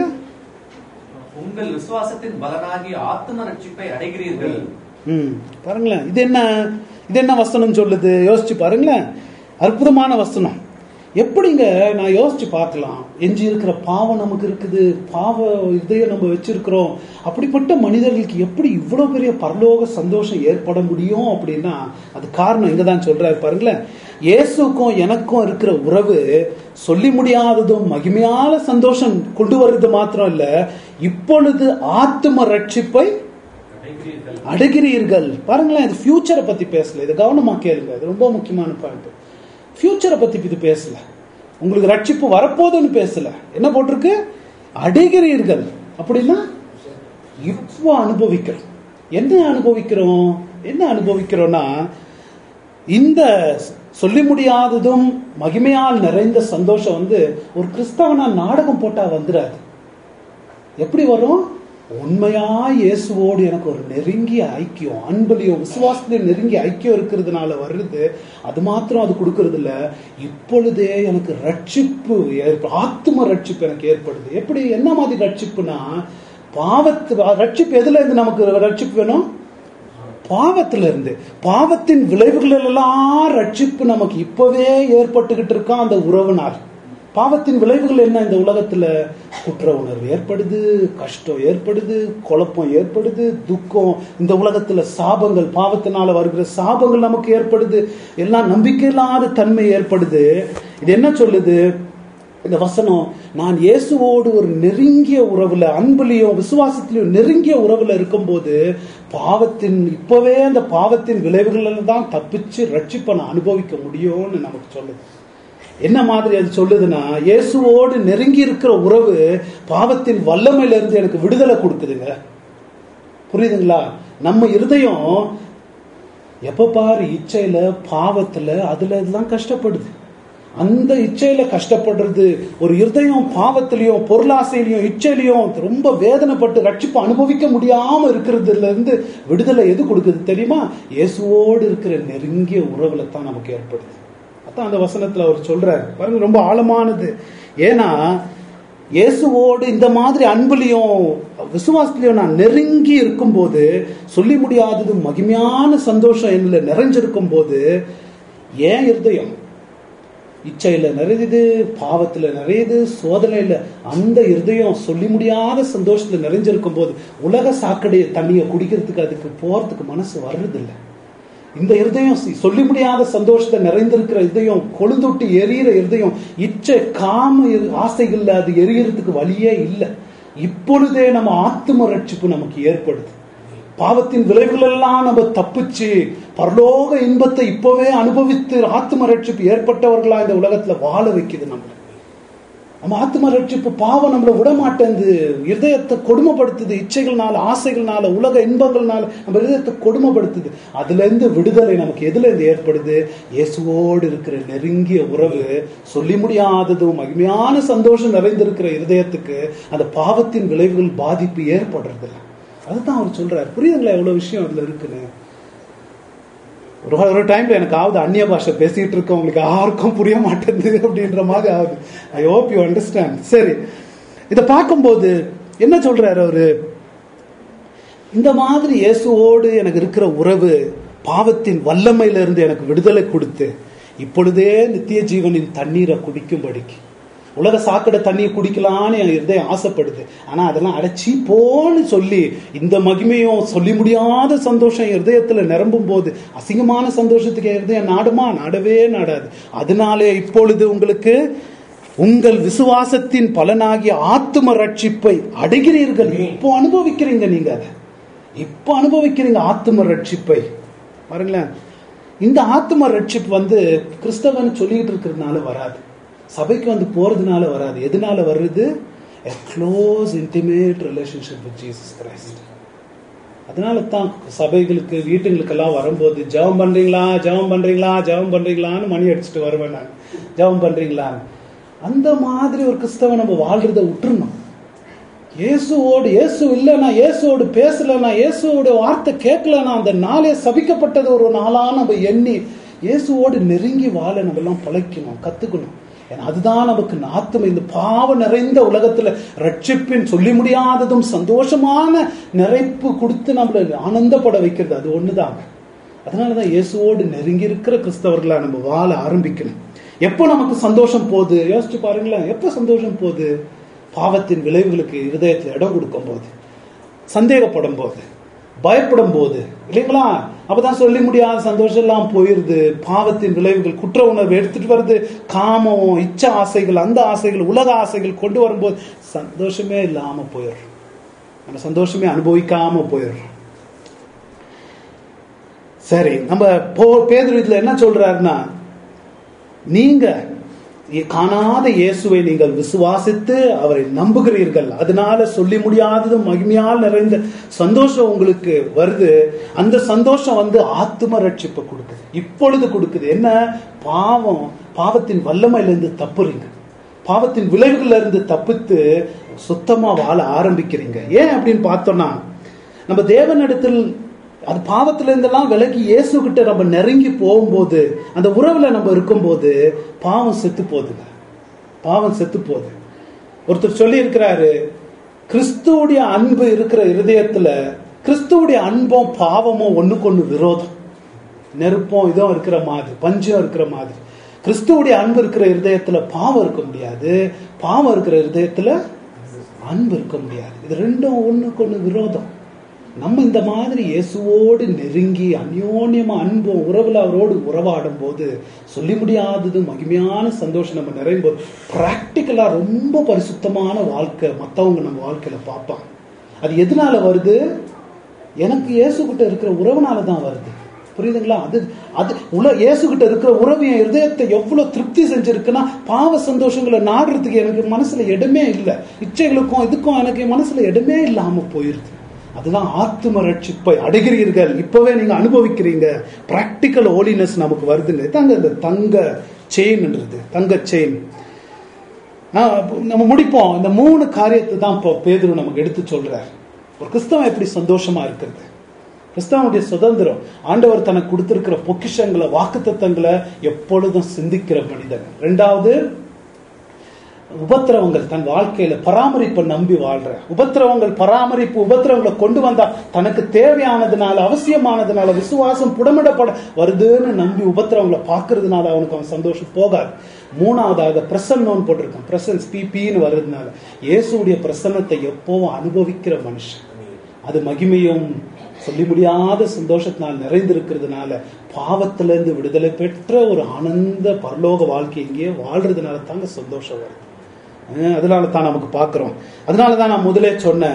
உங்கள் விசுவாசத்தின் பலனாகிய ஆத்ம ரட்சிப்பை அடைகிறீர்கள் ம் பாருங்களேன் இது என்ன இது என்ன வசனம் சொல்லுது யோசிச்சு பாருங்களேன் அற்புதமான வசனம் எப்படிங்க நான் யோசிச்சு பார்க்கலாம் எஞ்சி இருக்கிற பாவம் நமக்கு இருக்குது பாவ இதயம் நம்ம வச்சிருக்கிறோம் அப்படிப்பட்ட மனிதர்களுக்கு எப்படி இவ்வளவு பெரிய பரலோக சந்தோஷம் ஏற்பட முடியும் அப்படின்னா அது காரணம் இங்க தான் சொல்றாரு பாருங்களேன் இயேசுக்கும் எனக்கும் இருக்கிற உறவு சொல்லி முடியாததும் மகிமையான சந்தோஷம் கொண்டு வர்றது மாத்திரம் இல்ல இப்பொழுது ஆத்தும ரட்சிப்பை அடைகிறீர்கள் அடைகிறீர்கள் பாருங்களேன் இது ஃபியூச்சரை பத்தி பேசல இது கவனமா கேளுங்க இது ரொம்ப முக்கியமான பாயிண்ட் ஃபியூச்சரை பத்தி இது பேசல உங்களுக்கு ரட்சிப்பு வரப்போகுதுன்னு பேசல என்ன போட்டிருக்கு அடைகிறீர்கள் அப்படின்னா இப்போ அனுபவிக்கிறோம் என்ன அனுபவிக்கிறோம் என்ன அனுபவிக்கிறோம்னா இந்த சொல்லி முடியாததும் மகிமையால் நிறைந்த சந்தோஷம் வந்து ஒரு கிறிஸ்தவனா நாடகம் போட்டா வந்துடாது எப்படி வரும் உண்மையா இயேசுவோடு எனக்கு ஒரு நெருங்கிய ஐக்கியம் அன்புலையும் விசுவாசத்திலையும் நெருங்கிய ஐக்கியம் இருக்கிறதுனால வருது அது மாத்திரம் அது கொடுக்கறது இல்ல இப்பொழுதே எனக்கு ரட்சிப்பு ஏற்ப- ஆத்தும ரட்சிப்பு எனக்கு ஏற்படுது எப்படி என்ன மாதிரி ரட்சிப்புனா பாவத்து ரட்சிப்பு எதுல இருந்து நமக்கு ரட்சிப்பு வேணும் பாவத்துல இருந்து பாவத்தின் விளைவுகள் எல்லாம் ரட்சிப்பு நமக்கு இப்பவே ஏற்பட்டுக்கிட்டு இருக்கான் அந்த உறவுனார் பாவத்தின் விளைவுகள் என்ன இந்த உலகத்துல குற்ற உணர்வு ஏற்படுது கஷ்டம் ஏற்படுது குழப்பம் ஏற்படுது துக்கம் இந்த உலகத்துல சாபங்கள் பாவத்தினால வருகிற சாபங்கள் நமக்கு ஏற்படுது எல்லாம் நம்பிக்கையில்லாத தன்மை ஏற்படுது இது என்ன சொல்லுது இந்த வசனம் நான் இயேசுவோடு ஒரு நெருங்கிய உறவுல அன்புலையும் விசுவாசத்திலையும் நெருங்கிய உறவுல இருக்கும்போது பாவத்தின் இப்பவே அந்த பாவத்தின் விளைவுகள் தான் தப்பிச்சு ரட்சிப்பை நான் அனுபவிக்க முடியும்னு நமக்கு சொல்லுது என்ன மாதிரி அது சொல்லுதுன்னா இயேசுவோடு நெருங்கி இருக்கிற உறவு பாவத்தின் வல்லமையில இருந்து எனக்கு விடுதலை கொடுக்குதுங்க புரியுதுங்களா நம்ம இருதயம் எப்ப பாரு இச்சையில பாவத்துல அதுல எல்லாம் கஷ்டப்படுது அந்த இச்சையில கஷ்டப்படுறது ஒரு இருதயம் பாவத்திலையும் பொருளாசையிலையும் இச்சையிலையும் ரொம்ப வேதனைப்பட்டு ரட்சிப்பு அனுபவிக்க முடியாம இருக்கிறதுல இருந்து விடுதலை எது கொடுக்குது தெரியுமா இயேசுவோடு இருக்கிற நெருங்கிய உறவுல தான் நமக்கு ஏற்படுது அதான் அந்த வசனத்துல அவர் சொல்றாரு பாருங்க ரொம்ப ஆழமானது ஏன்னா இயேசுவோடு இந்த மாதிரி அன்புலையும் விசுவாசத்திலையும் நான் நெருங்கி இருக்கும்போது சொல்லி முடியாதது மகிமையான சந்தோஷம் என்னல நிறைஞ்சிருக்கும் போது ஏன் இருதயம் இச்சையில நிறையுது பாவத்துல நிறையுது சோதனையில அந்த இருதயம் சொல்லி முடியாத சந்தோஷத்துல நிறைஞ்சிருக்கும் போது உலக சாக்கடைய தண்ணியை குடிக்கிறதுக்கு அதுக்கு போறதுக்கு மனசு வர்றதில்லை இந்த இருதயம் சி- சொல்லி முடியாத சந்தோஷத்தை நிறைந்திருக்கிற இதயம் கொழுந்தொட்டு எரியிற இருதயம் இச்சை காம இரு- ஆசைகள்ல அது எரியறதுக்கு வழியே இல்லை இப்பொழுதே நம்ம ஆத்தும ரட்சிப்பு நமக்கு ஏற்படுது பாவத்தின் விளைவுகள் எல்லாம் நம்ம தப்பிச்சு பரலோக இன்பத்தை இப்பவே அனுபவித்து ஆத்ம ரட்சிப்பு ஏற்பட்டவர்களா இந்த உலகத்துல வாழ வைக்குது நம்மள நம்ம ஆத்ம ரட்சிப்பு பாவம் நம்மள விட மாட்டேங்குது இருதயத்தை கொடுமைப்படுத்துது இச்சைகள்னால ஆசைகள்னால உலக இன்பங்கள்னால நம்ம இருதயத்தை கொடுமைப்படுத்துது அதுல இருந்து விடுதலை நமக்கு எதுல இருந்து ஏற்படுது இயேசுவோடு இருக்கிற நெருங்கிய உறவு சொல்லி முடியாததும் மகிமையான சந்தோஷம் நிறைந்திருக்கிற இருதயத்துக்கு அந்த பாவத்தின் விளைவுகள் பாதிப்பு ஏற்படுறது இல்ல அதுதான் அவர் சொல்றாரு புரியுதுங்களா எவ்வளவு விஷயம் அதுல இருக்குன்னு ஒரு ஒரு டைம்ல எனக்கு ஆகுது அந்நிய பாஷை பேசிட்டு இருக்கவங்களுக்கு யாருக்கும் புரிய மாட்டேங்குது அப்படின்ற மாதிரி ஆகுது ஐ ஹோப் யூ அண்டர்ஸ்டாண்ட் சரி இதை பார்க்கும்போது என்ன சொல்றாரு அவரு இந்த மாதிரி இயேசுவோடு எனக்கு இருக்கிற உறவு பாவத்தின் வல்லமையில இருந்து எனக்கு விடுதலை கொடுத்து இப்பொழுதே நித்திய ஜீவனின் தண்ணீரை குடிக்கும்படிக்கு உலக சாக்கடை தண்ணியை குடிக்கலான்னு என் இருதயம் ஆசைப்படுது ஆனா அதெல்லாம் அடைச்சி போன்னு சொல்லி இந்த மகிமையும் சொல்லி முடியாத சந்தோஷம் என் இருதயத்துல நிரம்பும் போது அசிங்கமான சந்தோஷத்துக்கு என் இருதயம் நாடுமா நாடவே நாடாது அதனாலே இப்பொழுது உங்களுக்கு உங்கள் விசுவாசத்தின் பலனாகிய ஆத்தும ரட்சிப்பை அடைகிறீர்கள் இப்போ அனுபவிக்கிறீங்க நீங்க அதை இப்போ அனுபவிக்கிறீங்க ஆத்தும ரட்சிப்பை பாருங்களேன் இந்த ஆத்தும ரட்சிப்பு வந்து கிறிஸ்தவன் சொல்லிட்டு இருக்கிறதுனால வராது சபைக்கு வந்து போறதுனால வராது எதனால வருது a close intimate relationship with Jesus Christ அதனால தான் சபைகளுக்கு வீட்டுங்களுக்கெல்லாம் வரும்போது ஜெபம் பண்றீங்களா ஜெபம் பண்றீங்களா ஜெபம் பண்றீங்களான்னு மணி அடிச்சுட்டு வருவேன் நான் ஜெபம் பண்றீங்களா அந்த மாதிரி ஒரு கிறிஸ்தவ நம்ம வாழ்றதை விட்டுறணும் இயேசுவோடு இயேசு இல்லைனா இயேசுவோடு பேசலனா இயேசுவோட வார்த்தை கேட்கலனா அந்த நாளே சபிக்கப்பட்டது ஒரு நாளா நம்ம எண்ணி இயேசுவோடு நெருங்கி வாழ நம்ம எல்லாம் பழக்கணும் கத்துக்கணும் ஏன்னா அதுதான் நமக்கு நாத்தம் இந்த பாவ நிறைந்த உலகத்துல ரட்சிப்பின் சொல்லி முடியாததும் சந்தோஷமான நிறைப்பு கொடுத்து நம்மள ஆனந்தப்பட வைக்கிறது அது ஒண்ணுதான் அதனாலதான் இயேசுவோடு நெருங்கி இருக்கிற கிறிஸ்தவர்களா நம்ம வாழ ஆரம்பிக்கணும் எப்போ நமக்கு சந்தோஷம் போகுது யோசிச்சு பாருங்களேன் எப்போ சந்தோஷம் போகுது பாவத்தின் விளைவுகளுக்கு இருதயத்தில் இடம் கொடுக்கும் போது சந்தேகப்படும் போது பயப்படும் போது இல்லைங்களா அப்பதான் சொல்லி முடியாத சந்தோஷம் எல்லாம் போயிருது பாவத்தின் விளைவுகள் குற்ற உணர்வு எடுத்துட்டு வருது காமம் இச்ச ஆசைகள் அந்த ஆசைகள் உலக ஆசைகள் கொண்டு வரும்போது சந்தோஷமே இல்லாம போயிடுறோம் நம்ம சந்தோஷமே அனுபவிக்காம போயிடுறோம் சரி நம்ம போ பேதுரு இதுல என்ன சொல்றாருன்னா நீங்க காணாத இயேசுவை நீங்கள் விசுவாசித்து அவரை நம்புகிறீர்கள் அதனால சொல்லி முடியாததும் மகிமையால் நிறைந்த சந்தோஷம் உங்களுக்கு வருது அந்த சந்தோஷம் வந்து ஆத்ம ரட்சிப்பை கொடுக்குது இப்பொழுது கொடுக்குது என்ன பாவம் பாவத்தின் வல்லமையிலிருந்து தப்புறீங்க பாவத்தின் விளைவுகள்ல இருந்து தப்பித்து சுத்தமா வாழ ஆரம்பிக்கிறீங்க ஏன் அப்படின்னு பார்த்தோம்னா நம்ம தேவனிடத்தில் அது பாவத்துல இருந்தெல்லாம் விலகி இயேசு கிட்ட நம்ம நெருங்கி போகும்போது அந்த உறவுல நம்ம இருக்கும்போது பாவம் செத்து போகுதுங்க பாவம் செத்து போகுது ஒருத்தர் சொல்லி இருக்கிறாரு கிறிஸ்துவுடைய அன்பு இருக்கிற இருதயத்துல கிறிஸ்துவுடைய அன்பும் பாவமும் ஒண்ணுக்கு ஒண்ணு விரோதம் நெருப்பம் இதுவும் இருக்கிற மாதிரி பஞ்சம் இருக்கிற மாதிரி கிறிஸ்துவுடைய அன்பு இருக்கிற இருதயத்துல பாவம் இருக்க முடியாது பாவம் இருக்கிற இருதயத்துல அன்பு இருக்க முடியாது இது ரெண்டும் ஒண்ணுக்கு ஒண்ணு விரோதம் நம்ம இந்த மாதிரி இயேசுவோடு நெருங்கி அந்யோன்யமா அன்பும் உறவுல அவரோடு உறவாடும் போது சொல்லி முடியாதது மகிமையான சந்தோஷம் நம்ம நிறையும் போது பிராக்டிக்கலா ரொம்ப பரிசுத்தமான வாழ்க்கை மத்தவங்க நம்ம வாழ்க்கையில பார்ப்பாங்க அது எதனால வருது எனக்கு இயேசு கிட்ட இருக்கிற உறவுனால தான் வருது புரியுதுங்களா அது அது உல இயேசு கிட்ட இருக்கிற உறவு என் இருதயத்தை எவ்வளவு திருப்தி செஞ்சிருக்குன்னா பாவ சந்தோஷங்களை நாடுறதுக்கு எனக்கு மனசுல இடமே இல்லை இச்சைகளுக்கும் இதுக்கும் எனக்கு என் மனசுல இடமே இல்லாம போயிருது அதுதான் ஆத்தும ரட்சிப்பை அடைகிறீர்கள் இப்பவே நீங்க அனுபவிக்கிறீங்க பிராக்டிக்கல் ஹோலினஸ் நமக்கு வருதுங்க தாங்க இந்த தங்க செயின்ன்றது தங்க செயின் நம்ம முடிப்போம் இந்த மூணு காரியத்தை தான் இப்போ பேதுரு நமக்கு எடுத்து சொல்றார் ஒரு கிறிஸ்தவம் எப்படி சந்தோஷமா இருக்கிறது கிறிஸ்தவனுடைய சுதந்திரம் ஆண்டவர் தனக்கு கொடுத்திருக்கிற பொக்கிஷங்களை வாக்குத்தத்தங்களை எப்பொழுதும் சிந்திக்கிற மனிதன் ரெண்டாவது உபத்திரவங்கள் தன் வாழ்க்கையில பராமரிப்பை நம்பி வாழ்ற உபத்திரவங்கள் பராமரிப்பு உபத்திரவங்களை கொண்டு வந்தா தனக்கு தேவையானதுனால அவசியமானதுனால விசுவாசம் புடமிடப்பட வருதுன்னு நம்பி உபத்திரவங்களை பார்க்கறதுனால அவனுக்கு அவன் சந்தோஷம் போகாது மூணாவதாக பிரசன்னோன்னு போட்டிருக்கான் பிரசன்ஸ் பிபின்னு வர்றதுனால இயேசுடைய பிரசன்னத்தை எப்பவும் அனுபவிக்கிற மனுஷன் அது மகிமையும் சொல்லி முடியாத சந்தோஷத்தினால் நிறைந்திருக்கிறதுனால பாவத்திலிருந்து விடுதலை பெற்ற ஒரு ஆனந்த பரலோக வாழ்க்கை இங்கேயே வாழ்றதுனால தாங்க சந்தோஷம் வருது அதனால தான் நமக்கு பார்க்கிறோம் அதனால தான் நான் முதலே சொன்னேன்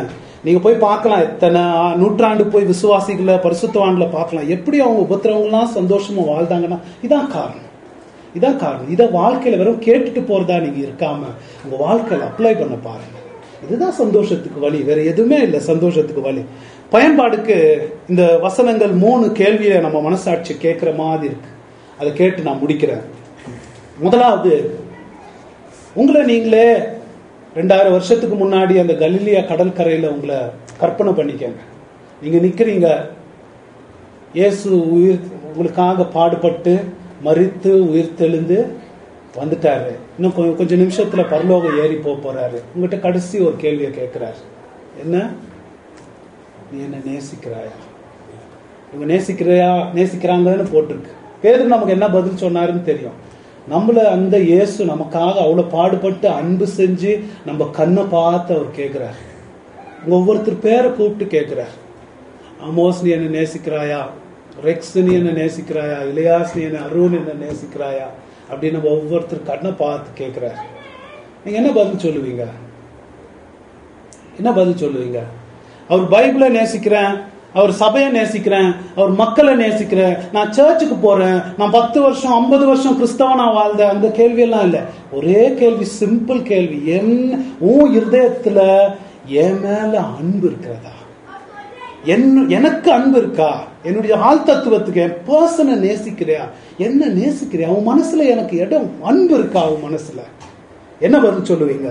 நீங்க போய் பார்க்கலாம் எத்தனை நூற்றாண்டு போய் விசுவாசிகளை பரிசுத்தவான்களை பார்க்கலாம் எப்படி அவங்க உபத்திரவங்களாம் சந்தோஷமா வாழ்ந்தாங்கன்னா இதான் காரணம் இதான் காரணம் இதை வாழ்க்கையில வெறும் கேட்டுட்டு போறதா நீங்க இருக்காம உங்க வாழ்க்கையில அப்ளை பண்ண பாருங்க இதுதான் சந்தோஷத்துக்கு வழி வேற எதுவுமே இல்லை சந்தோஷத்துக்கு வழி பயன்பாடுக்கு இந்த வசனங்கள் மூணு கேள்வியை நம்ம மனசாட்சி கேட்கிற மாதிரி இருக்கு அதை கேட்டு நான் முடிக்கிறேன் முதலாவது உங்களை நீங்களே ரெண்டாயிரம் வருஷத்துக்கு முன்னாடி அந்த கலிலியா கடற்கரையில உங்களை கற்பனை பண்ணிக்கங்க நீங்க நிக்கிறீங்க இயேசு உயிர் உங்களுக்காக பாடுபட்டு மறித்து உயிர் தெளிந்து வந்துட்டாரு இன்னும் கொஞ்சம் கொஞ்சம் நிமிஷத்துல பரலோகம் ஏறி போக போறாரு உங்ககிட்ட கடைசி ஒரு கேள்வியை கேட்கிறாரு என்ன நீ என்ன நேசிக்கிறாயா இவங்க நேசிக்கிறையா நேசிக்கிறாங்கன்னு போட்டிருக்கு பேருக்கு நமக்கு என்ன பதில் சொன்னாருன்னு தெரியும் நம்மள அந்த இயேசு நமக்காக அவ்வளவு பாடுபட்டு அன்பு செஞ்சு நம்ம கண்ணை பார்த்து அவர் கேட்கிறார் ஒவ்வொருத்தர் பேரை கூப்பிட்டு கேட்கிறார் அமோஸ் நீ என்ன நேசிக்கிறாயா ரெக்ஸ் நீ என்ன நேசிக்கிறாயா இளையாஸ் நீ என்ன அருண் என்ன நேசிக்கிறாயா அப்படின்னு நம்ம ஒவ்வொருத்தர் கண்ணை பார்த்து கேட்கிறார் நீங்க என்ன பதில் சொல்லுவீங்க என்ன பதில் சொல்லுவீங்க அவர் பைபிளை நேசிக்கிறேன் அவர் சபையை நேசிக்கிறேன் அவர் மக்களை நேசிக்கிறேன் நான் சர்ச்சுக்கு போறேன் நான் பத்து வருஷம் ஐம்பது வருஷம் கிறிஸ்தவனா வாழ்ந்த அந்த கேள்வியெல்லாம் இல்லை ஒரே கேள்வி சிம்பிள் கேள்வி என் உன் இருதயத்துல என் மேல அன்பு இருக்கிறதா என் எனக்கு அன்பு இருக்கா என்னுடைய ஆள் தத்துவத்துக்கு என் பர்சனை நேசிக்கிறியா என்ன நேசிக்கிறியா உன் மனசுல எனக்கு இடம் அன்பு இருக்கா உன் மனசுல என்ன பதில் சொல்லுவீங்க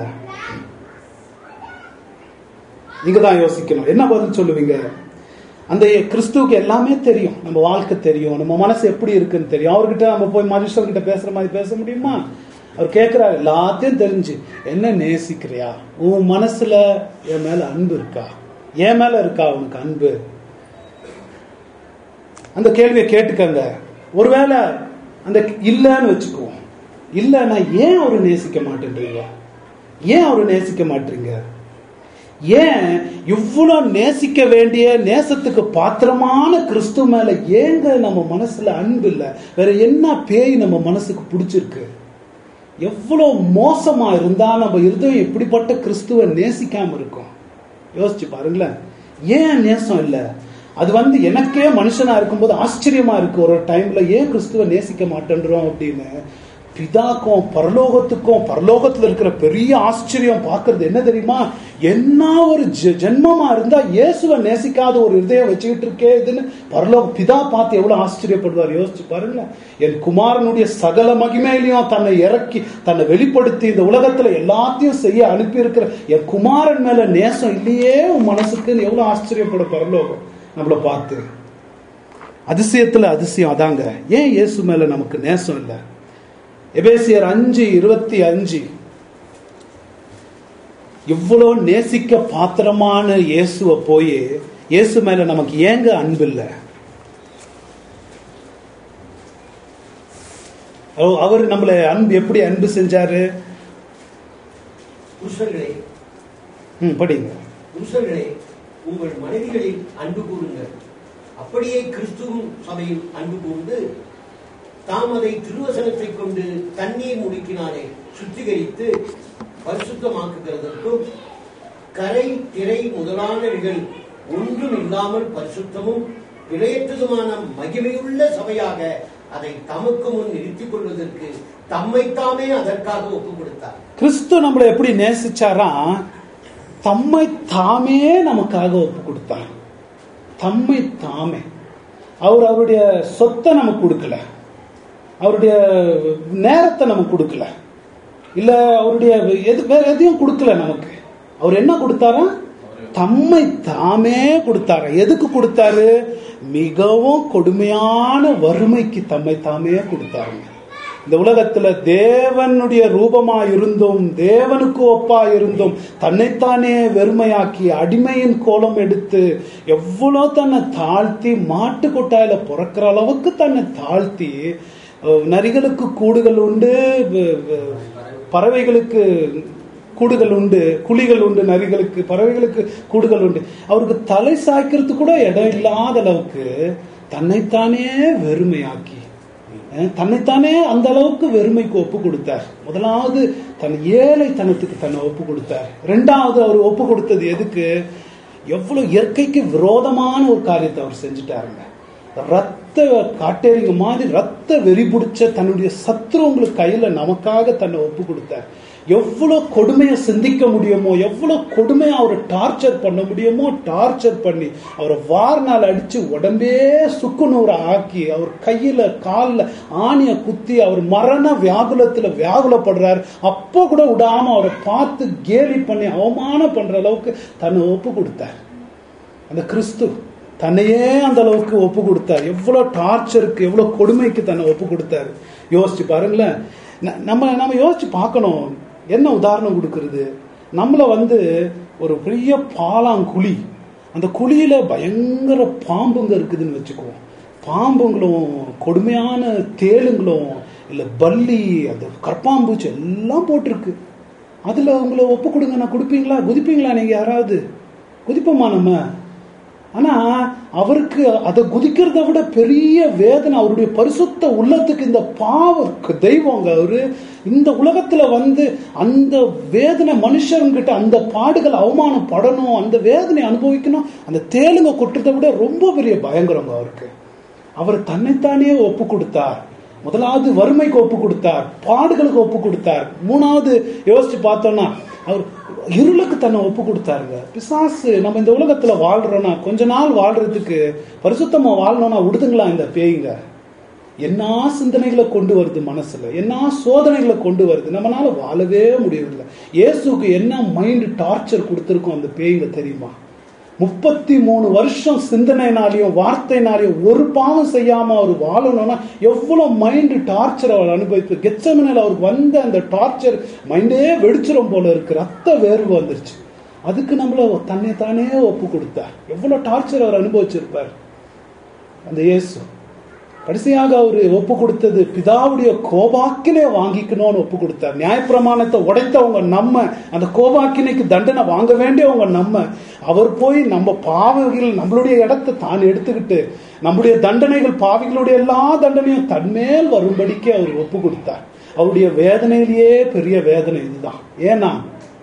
நீங்க தான் யோசிக்கணும் என்ன பதில் சொல்லுவீங்க அந்த கிறிஸ்துவுக்கு எல்லாமே தெரியும் நம்ம வாழ்க்கை தெரியும் நம்ம மனசு எப்படி இருக்குன்னு தெரியும் அவர்கிட்ட நம்ம போய் மனுஷன்கிட்ட பேசுற மாதிரி பேச முடியுமா அவர் கேட்கிறாரு எல்லாத்தையும் தெரிஞ்சு என்ன நேசிக்கிறியா உன் மனசுல என் மேல அன்பு இருக்கா என் மேல இருக்கா உனக்கு அன்பு அந்த கேள்வியை கேட்டுக்கங்க ஒருவேளை அந்த இல்லைன்னு வச்சுக்குவோம் இல்லைன்னா ஏன் அவரை நேசிக்க மாட்டேன்றீங்க ஏன் அவரை நேசிக்க மாட்டீங்க ஏன் இவ்வளவு நேசிக்க வேண்டிய நேசத்துக்கு பாத்திரமான கிறிஸ்து மேல ஏங்க நம்ம மனசுல அன்பு இல்ல வேற என்ன பேய் நம்ம மனசுக்கு பிடிச்சிருக்கு எவ்வளவு மோசமா இருந்தா நம்ம இருதயம் எப்படிப்பட்ட கிறிஸ்துவ நேசிக்காம இருக்கும் யோசிச்சு பாருங்களேன் ஏன் நேசம் இல்ல அது வந்து எனக்கே மனுஷனா இருக்கும்போது ஆச்சரியமா இருக்கு ஒரு டைம்ல ஏன் கிறிஸ்துவ நேசிக்க மாட்டேன்றோம் அப்படின்னு பிதாக்கும் பரலோகத்துக்கும் பரலோகத்துல இருக்கிற பெரிய ஆச்சரியம் பார்க்கறது என்ன தெரியுமா என்ன ஒரு ஜெ- ஜென்மமா இருந்தா இயேசுவை நேசிக்காத ஒரு இதயம் வச்சுக்கிட்டு இருக்கே இதுன்னு பரலோக பிதா பார்த்து எவ்வளவு ஆச்சரியப்படுவார் யோசிச்சு பாருங்க என் குமாரனுடைய சகல மகிமையிலையும் தன்னை இறக்கி தன்னை வெளிப்படுத்தி இந்த உலகத்துல எல்லாத்தையும் செய்ய அனுப்பி இருக்கிற என் குமாரன் மேல நேசம் இல்லையே உன் மனசுக்குன்னு எவ்வளவு ஆச்சரியப்பட பரலோகம் நம்மள பார்த்து அதிசயத்துல அதிசயம் அதாங்க ஏன் இயேசு மேல நமக்கு நேசம் இல்லை எபேசியர் அஞ்சு இருபத்தி அஞ்சு இவ்வளோ நேசிக்க பாத்திரமான இயேசுவை போய் இயேசு மேல நமக்கு ஏங்க அன்பு இல்லை அவ- அவர் நம்மளை அன்பு எப்படி அன்பு செஞ்சாரு புருஷர்களே ம் படிங்க புருஷர்களே உங்கள் மனைவிகளில் அன்பு கூறுங்கள் அப்படியே கிறிஸ்துவும் சபையும் அன்பு கூர்ந்து தாம் அதை திருவசனத்தை கொண்டு தண்ணீர் முடுக்கினாலே சுத்திகரித்து பரிசுத்தமாக்குகிறதற்கும் கரை திரை முதலானவைகள் ஒன்றும் இல்லாமல் பரிசுத்தமும் பிழையற்றதுமான மகிமையுள்ள சபையாக அதை தமக்கு முன் நிறுத்திக் கொள்வதற்கு தம்மைத்தாமே அதற்காக ஒப்புக் கொடுத்தார் கிறிஸ்து நம்மளை எப்படி நேசிச்சாராம் தம்மை தாமே நமக்காக ஒப்பு கொடுத்தார் தம்மை தாமே அவர் அவருடைய சொத்தை நமக்கு கொடுக்கல அவருடைய நேரத்தை நமக்கு கொடுக்கல இல்ல அவருடைய எது வேற எதையும் கொடுக்கல நமக்கு அவர் என்ன கொடுத்தாரா தம்மை தாமே கொடுத்தாரு எதுக்கு கொடுத்தாரு மிகவும் கொடுமையான வறுமைக்கு தம்மை தாமே கொடுத்தாருங்க இந்த உலகத்துல தேவனுடைய ரூபமா இருந்தும் தேவனுக்கு ஒப்பா இருந்தும் தன்னைத்தானே வெறுமையாக்கி அடிமையின் கோலம் எடுத்து எவ்வளோ தன்னை தாழ்த்தி மாட்டு கொட்டாயில பிறக்கிற அளவுக்கு தன்னை தாழ்த்தி அஹ், நரிகளுக்கு கூடுகள் உண்டு வ- வ- பறவைகளுக்கு கூடுகள் உண்டு குழிகள் உண்டு நரிகளுக்கு பறவைகளுக்கு கூடுகள் உண்டு அவருக்கு தலை சாய்க்கிறதுக்கு கூட இடம் இல்லாத அளவுக்கு தன்னைத்தானே வெறுமையாக்கி அஹ், தன்னைத்தானே அந்த அளவுக்கு வெறுமைக்கு ஒப்பு கொடுத்தார் முதலாவது தன் ஏழை தனத்துக்கு தன்னை ஒப்பு கொடுத்தார் ரெண்டாவது அவர் ஒப்பு கொடுத்தது எதுக்கு எவ்வளவு இயற்கைக்கு விரோதமான ஒரு காரியத்தை அவர் செஞ்சுட்டாருங்க ரத்த காட்டேரிங்க மாதிரி ரத்த வெறி பிடிச்ச தன்னுடைய சத்துருவங்களுக்கு கையில நமக்காக தன்னை ஒப்பு கொடுத்தார் எவ்வளவு கொடுமையை சிந்திக்க முடியுமோ எவ்வளவு கொடுமையை அவரை டார்ச்சர் பண்ண முடியுமோ டார்ச்சர் பண்ணி அவரை வார்னால் அடிச்சு உடம்பே சுக்குநூற ஆக்கி அவர் கையில கால்ல ஆணிய குத்தி அவர் மரண வியாகுலத்துல வியாகுலப்படுறாரு அப்போ கூட விடாம அவரை பார்த்து கேலி பண்ணி அவமானம் பண்ற அளவுக்கு தன்னை ஒப்பு கொடுத்தார் அந்த கிறிஸ்து தன்னையே அந்த அளவுக்கு ஒப்பு கொடுத்தார் எவ்வளவு டார்ச்சருக்கு எவ்வளவு கொடுமைக்கு தன்னை ஒப்பு கொடுத்தாரு யோசிச்சு பாருங்களேன் ந- நம்ம நம்ம யோசிச்சு பார்க்கணும் என்ன உதாரணம் கொடுக்கறது நம்மள வந்து ஒரு பெரிய பாலாங்குழி அந்த குழியில பயங்கர பாம்புங்க இருக்குதுன்னு வச்சுக்குவோம் பாம்புங்களும் கொடுமையான தேளுங்களும் இல்ல பல்லி அந்த கற்பாம்பூச்சி எல்லாம் போட்டிருக்கு அதுல உங்களை ஒப்பு கொடுங்க நான் கொடுப்பீங்களா குதிப்பீங்களா நீங்க யாராவது குதிப்போமா நம்ம ஆனா அவருக்கு அதை குதிக்கிறத விட பெரிய வேதனை அவருடைய பரிசுத்த உள்ளத்துக்கு இந்த பாவ தெய்வங்க அவரு இந்த உலகத்துல வந்து அந்த வேதனை மனுஷங்கிட்ட அந்த பாடுகள் அவமானப்படணும் அந்த வேதனை அனுபவிக்கணும் அந்த தேளுங்க கொட்டுறதை விட ரொம்ப பெரிய பயங்கரங்க அவருக்கு அவர் தன்னைத்தானே ஒப்பு கொடுத்தார் முதலாவது வறுமைக்கு ஒப்பு கொடுத்தார் பாடுகளுக்கு ஒப்பு கொடுத்தார் மூணாவது யோசிச்சு பார்த்தோம்னா அவர் இருளுக்கு தன்னை ஒப்பு கொடுத்தாருங்க பிசாசு நம்ம இந்த உலகத்துல வாழ்றோம்னா கொஞ்ச நாள் வாழ்றதுக்கு பரிசுத்தமா வாழணும்னா விடுதுங்களா இந்த பேய்ங்க என்ன சிந்தனைகளை கொண்டு வருது மனசுல என்ன சோதனைகளை கொண்டு வருது நம்மளால வாழவே முடியவில்லை இயேசுக்கு என்ன மைண்ட் டார்ச்சர் கொடுத்துருக்கோம் அந்த பேய்ங்க தெரியுமா முப்பத்தி மூணு வருஷம் சிந்தனைனாலையும் வார்த்தைனாலையும் ஒரு பாவம் செய்யாம அவர் வாழணும்னா எவ்வளவு மைண்ட் டார்ச்சர் அவர் அனுபவித்து கெச்சமனில் அவருக்கு வந்த அந்த டார்ச்சர் மைண்டே வெடிச்சிரும் போல இருக்கு ரத்த வேர்வு வந்துருச்சு அதுக்கு நம்மள தன்னை தானே ஒப்பு கொடுத்தார் எவ்வளவு டார்ச்சர் அவர் அனுபவிச்சிருப்பார் அந்த இயேசு கடைசியாக அவர் ஒப்பு கொடுத்தது பிதாவுடைய கோபாக்கினை வாங்கிக்கணும்னு ஒப்பு கொடுத்தார் நியாயப்பிரமாணத்தை உடைத்தவங்க நம்ம அந்த கோபாக்கினைக்கு தண்டனை வாங்க வேண்டியவங்க நம்ம அவர் போய் நம்ம பாவிகள் நம்மளுடைய இடத்தை தான் எடுத்துக்கிட்டு நம்முடைய தண்டனைகள் பாவிகளுடைய எல்லா தண்டனையும் தன்மேல் வரும்படிக்கு அவர் ஒப்பு கொடுத்தார் அவருடைய வேதனையிலேயே பெரிய வேதனை இதுதான் ஏன்னா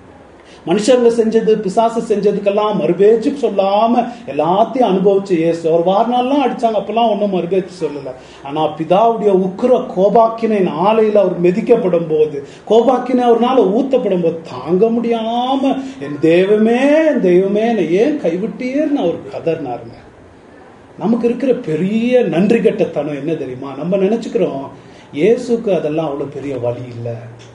மனுஷங்க செஞ்சது பிசாசு செஞ்சதுக்கெல்லாம் மறுபேச்சு சொல்லாம எல்லாத்தையும் அனுபவிச்சு இயேசு அவர் வாரினாலாம் அடிச்சாங்க அப்பெல்லாம் ஒன்றும் மறுபேச்சு சொல்லல ஆனா பிதாவுடைய உக்கிர கோபாக்கினை ஆலையில அவர் மெதிக்கப்படும் போது கோபாக்கினை அவர்னால ஊத்தப்படும் போது தாங்க முடியாம என் தெய்வமே என் தெய்வமே என்னை ஏன் கைவிட்டீர்னு அவர் கதர்னாருங்க நமக்கு இருக்கிற பெரிய நன்றி கெட்டத்தனம் என்ன தெரியுமா நம்ம நினைச்சுக்கிறோம் இயேசுக்கு அதெல்லாம் அவ்வளவு பெரிய வழி இல்லை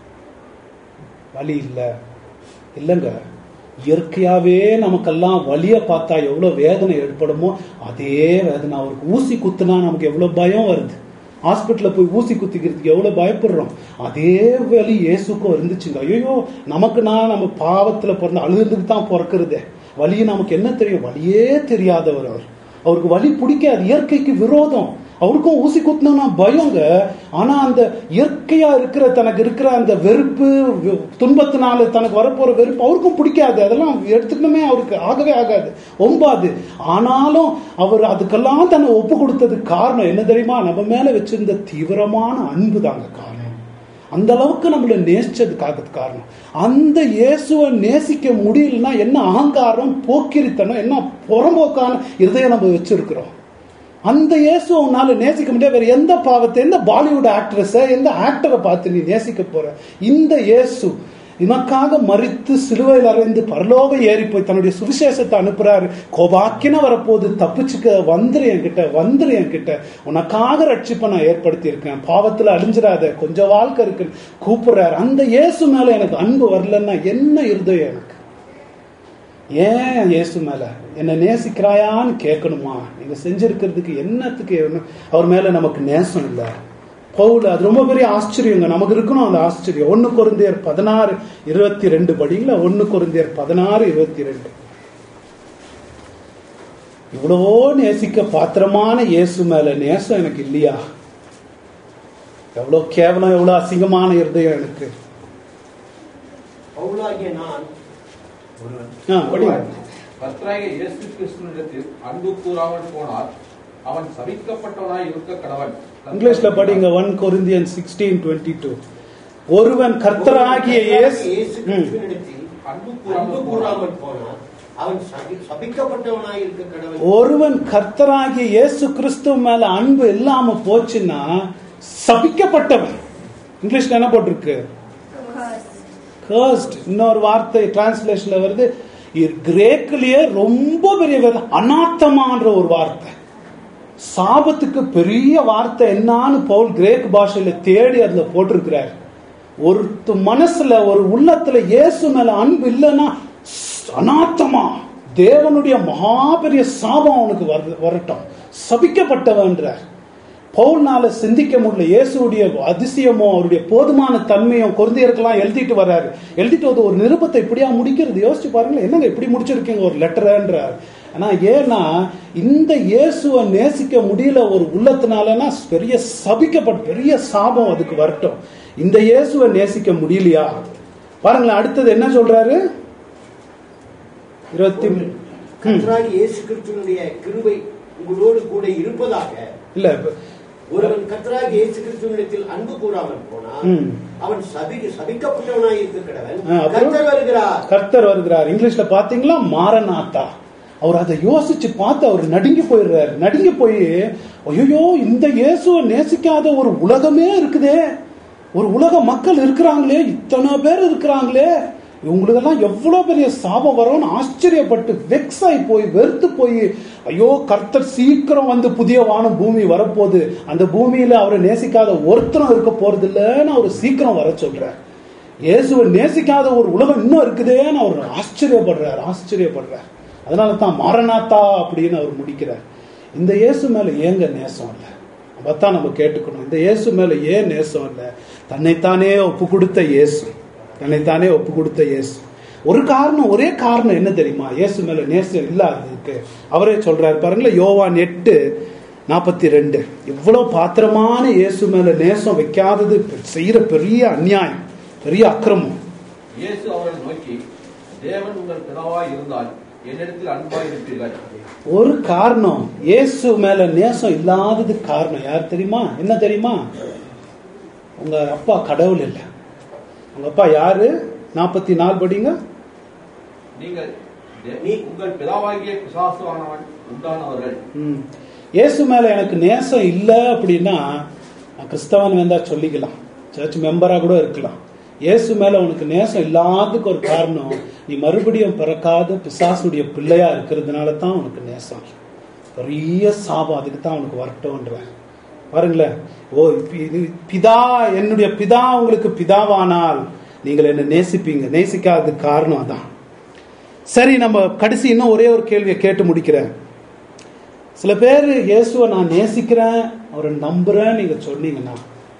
வழி இல்லை இல்லைங்க இயற்கையாவே நமக்கெல்லாம் வலிய பார்த்தா எவ்வளவு வேதனை ஏற்படுமோ அதே வேதனை அவருக்கு ஊசி குத்துனா நமக்கு எவ்வளவு பயம் வருது ஹாஸ்பிட்டல்ல போய் ஊசி குத்திக்கிறதுக்கு எவ்வளவு பயப்படுறோம் அதே வலி இயேசுக்கும் இருந்துச்சுங்க ஐயோ நமக்கு நான் நம்ம பாவத்துல பிறந்த அழுகிறதுக்கு தான் பிறக்கிறதே வலி நமக்கு என்ன தெரியும் வலியே தெரியாதவர் அவர் அவருக்கு வலி பிடிக்காது இயற்கைக்கு விரோதம் அவருக்கும் ஊசி குத்துனா பயங்க ஆனா அந்த இயற்கையா இருக்கிற தனக்கு இருக்கிற அந்த வெறுப்பு வி- துன்பத்தினால தனக்கு வரப்போற வெறுப்பு அவருக்கும் பிடிக்காது அதெல்லாம் எடுத்துக்கணுமே அவருக்கு ஆகவே ஆகாது ஒம்பாது ஆனாலும் அவர் அதுக்கெல்லாம் தன்னை ஒப்பு கொடுத்ததுக்கு காரணம் என்ன தெரியுமா நம்ம மேல வச்சிருந்த தீவிரமான அன்பு தாங்க காரணம் அந்த அளவுக்கு நம்மள நேசிச்சதுக்காக காரணம் அந்த இயேசுவை நேசிக்க முடியலன்னா என்ன அகங்காரம் போக்கிரித்தனம் என்ன புறம்போக்கான இருதயம் நம்ம வச்சிருக்கிறோம் அந்த இயேசுவை உன்னால நேசிக்க முடியாது வேற எந்த பாவத்தை எந்த பாலிவுட் ஆக்ட்ரஸ எந்த ஆக்டரை பார்த்து நீ நேசிக்க போற இந்த இயேசு இனக்காக மறித்து சிலுவையில் அறைந்து பரலோக ஏறி போய் தன்னுடைய சுவிசேஷத்தை அனுப்புறாரு கோபாக்கின வரப்போது தப்பிச்சுக்க வந்துரு என்கிட்ட வந்துரு என்கிட்ட உனக்காக ரட்சிப்பை நான் ஏற்படுத்தி இருக்கேன் பாவத்துல அழிஞ்சிடாத கொஞ்சம் வாழ்க்கை இருக்குன்னு கூப்பிடுறாரு அந்த இயேசு மேல எனக்கு அன்பு வரலன்னா என்ன இருதயம் எனக்கு ஏன் இயேசு மேல என்னை நேசிக்கிறாயான்னு கேட்கணுமா நீங்க செஞ்சிருக்கிறதுக்கு என்னத்துக்கு என்ன- அவர் மேல நமக்கு நேசம் இல்லை பவுல் அது ரொம்ப பெரிய ஆச்சரியங்க நமக்கு இருக்கணும் அந்த ஆச்சரியம் ஒன்னு குருந்தியர் பதினாறு இருபத்தி ரெண்டு படிங்களா ஒன்னு குருந்தியர் பதினாறு இருபத்தி ரெண்டு இவ்வளவோ நேசிக்க பாத்திரமான இயேசு மேல நேசம் எனக்கு இல்லையா எவ்வளவு கேவலம் எவ்வளவு அசிங்கமான இருதயம் எனக்கு பவுலாகிய நான் ஒருவன் ஆ, படிங்க. கர்த்தராகிய இயேசு கிறிஸ்துவினிடத்தில் அன்பு கூறாமல் போனால் அவன் சபிக்கப்பட்டவனாய் இருக்க கடவன் இங்கிலீஷ்ல படிங்க one Corinthian sixteen twenty two ஒருவன் கர்த்தராகிய இயேசு இயேசு ம். கிறிஸ்துவினிடத்தில் அன்பு அன்பு கூறாமல் போனால் கூறாமல் போனார் அவன் சபி சபிக்கப்பட்டவனாய் இருக்க கடவுள் ஒருவன் கர்த்தராகிய இயேசு கிறிஸ்துவ மேல அன்பு இல்லாம போச்சுன்னா சபிக்கப்பட்டவன் இங்கிலீஷ்ல என்ன போட்டிருக்கு கர்ஸ்ட் இன்னொரு வார்த்தை டிரான்ஸ்லேஷன்ல வருது இ- கிரேக்கிலேயே ரொம்ப பெரிய வேர்த்தை, அனாத்தமான்ற ஒரு வார்த்தை சாபத்துக்கு பெரிய வார்த்தை என்னன்னு பவுல் கிரேக் பாஷையில தேடி அதுல போட்டிருக்கிறார் ஒரு மனசுல ஒரு உள்ளத்துல இயேசு மேல அன்பு இல்லைன்னா ஸ்- அனாத்தமா தேவனுடைய மகா பெரிய சாபம் அவனுக்கு வர- வரட்டும் சபிக்கப்பட்டவன்றார் பவுல்னால சிந்திக்க முடியல இயேசுடைய அதிசயமோ அவருடைய போதுமான தன்மையும் குழந்தையருக்கெல்லாம் எழுதிட்டு வர்றாரு எழுதிட்டு வந்து ஒரு நிருபத்தை இப்படியா முடிக்கிறது யோசிச்சு பாருங்களேன் என்னங்க இப்படி முடிச்சிருக்கீங்க ஒரு லெட்டர்ன்றார் ஆனா ஏன்னா இந்த இயேசுவை நேசிக்க முடியல ஒரு உள்ளத்தினாலனா பெரிய சபிக்கப்பட்ட பெரிய சாபம் அதுக்கு வரட்டும் இந்த இயேசுவை நேசிக்க முடியலையா பாருங்களேன் அடுத்தது என்ன சொல்றாரு இருபத்தி ம். கர்த்தராகி இயேசு கிறிஸ்துவனுடைய கிருபை உங்களோடு கூட இருப்பதாக இல்ல ஒருவன் கர்த்தராகி இயேசு கிறிஸ்துவனிடத்தில் அன்பு கூறாமல் போனான் ம். அவன் சபி சபிக்கப்பட்டவனாய் இருக்க கடவன் ஆ, அப்புறம்? கர்த்தர் வருகிறார் கர்த்தர் வருகிறார் இங்கிலீஷ்ல பாத்தீங்களா மாரநாத்தா அவர் அதை யோசிச்சு பார்த்து அவர் நடுங்கி போயிடுறாரு நடுங்கி போய் ஐயோ இந்த இயேசுவை நேசிக்காத ஒரு உலகமே இருக்குதே ஒரு உலக மக்கள் இருக்கிறாங்களே இத்தனை பேர் இருக்கிறாங்களே இவங்களுக்கெல்லாம் எவ்வளவு பெரிய சாபம் வரும்னு ஆச்சரியப்பட்டு வெக்ஸ் ஆகி போய் வெறுத்து போய் ஐயோ கர்த்தர் சீக்கிரம் வந்து புதிய வானம் பூமி வரப்போகுது அந்த பூமியில அவரை நேசிக்காத ஒருத்தரும் இருக்க போறது இல்லைன்னு அவர் சீக்கிரம் வர சொல்றார் இயேசுவை நேசிக்காத ஒரு உலகம் இன்னும் இருக்குதேன்னு அவர் ஆச்சரியப்படுறார் ஆச்சரியப்படுறார் அதனால தான் மாரநாத்தா அப்படின்னு அவர் முடிக்கிறார் இந்த இயேசு மேல ஏங்க நேசம் இல்லை அதான் நம்ம கேட்டுக்கணும் இந்த இயேசு மேல ஏன் நேசம் இல்லை தன்னைத்தானே ஒப்பு கொடுத்த இயேசு தன்னைத்தானே ஒப்பு கொடுத்த இயேசு ஒரு காரணம் ஒரே காரணம் என்ன தெரியுமா இயேசு மேல நேசம் இல்லாததுக்கு அவரே சொல்றாரு பாருங்களேன் யோவான் எட்டு நாற்பத்தி ரெண்டு இவ்வளவு பாத்திரமான இயேசு மேல நேசம் வைக்காதது செய்யற பெரிய அநியாயம் பெரிய அக்கிரமம் இயேசு அவரை நோக்கி தேவன் உங்கள் பிதாவாய் இருந்தால் என்னிடத்தில் அன்பாய் இருப்பீர்கள் ஒரு காரணம் இயேசு மேல நேசம் இல்லாததுக்கு காரணம் யார் தெரியுமா என்ன தெரியுமா உங்க அப்பா கடவுள் இல்லை உங்க அப்பா யாரு நாற்பத்தி நாலு படிங்க நீங்கள் தே- நீ உங்கள் பிதாவாகிய பிசாசுவானவன் உண்டானவர்கள் ம். இயேசு மேல எனக்கு நேசம் இல்லை அப்படின்னா நான் கிறிஸ்தவன் வந்தா சொல்லிக்கலாம் சர்ச் மெம்பரா கூட இருக்கலாம் இயேசு மேல உனக்கு நேசம் இல்லாததுக்கு ஒரு காரணம் நீ மறுபடியும் பிறக்காத பிசாசுடைய பிள்ளையா இருக்கிறதுனால தான் உனக்கு நேசம் பெரிய சாபம் அதுக்கு தான் உனக்கு வரட்டும்ன்ற பாருங்களேன் ஓ பி- இது பிதா என்னுடைய பிதா உங்களுக்கு பிதாவானால் நீங்கள் என்ன நேசிப்பீங்க நேசிக்காததுக்கு காரணம் அதான் சரி நம்ம கடைசி இன்னும் ஒரே ஒரு கேள்வியை கேட்டு முடிக்கிறேன் சில பேர் இயேசுவை நான் நேசிக்கிறேன் அவரை நம்புறேன் நீங்க சொன்னீங்கன்னா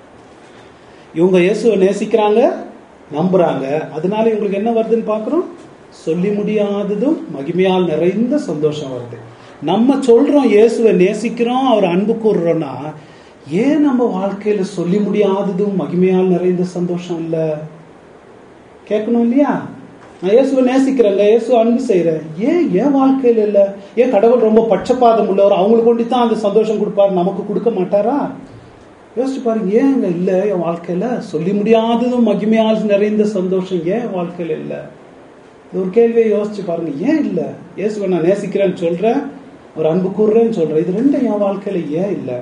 இவங்க இயேசுவை நேசிக்கிறாங்க நம்புறாங்க அதனால இவங்களுக்கு என்ன வருதுன்னு பார்க்குறோம் சொல்லி முடியாததும் மகிமையால் நிறைந்த சந்தோஷம் வருது நம்ம சொல்றோம் இயேசுவை நேசிக்கிறோம் அவர் அன்பு கூறுறோம்னா ஏன் நம்ம வாழ்க்கையில சொல்லி முடியாததும் மகிமையால் நிறைந்த சந்தோஷம் இல்லை கேட்கணும் இல்லையா நான் இயேசுவை நேசிக்கிறேங்க இயேசு அன்பு செய்கிறேன் ஏன் என் வாழ்க்கையில் இல்லை ஏன் கடவுள் ரொம்ப பட்சபாதம் உள்ளவர் அவங்களுக்கு கொண்டு தான் அந்த சந்தோஷம் கொடுப்பாரு நமக்கு கொடுக்க மாட்டாரா யோசிச்சு பாருங்க ஏங்க இல்லை என் வாழ்க்கையில சொல்லி முடியாததும் மகிமையால் நிறைந்த சந்தோஷம் ஏன் என் வாழ்க்கையில இல்லை இது ஒரு கேள்வியை யோசிச்சு பாருங்க ஏன் இல்லை இயேசுவை நான் நேசிக்கிறேன்னு சொல்றேன் ஒரு அன்பு கூறுறேன்னு சொல்றேன் இது ரெண்டும் என் வாழ்க்கையில ஏன் இல்லை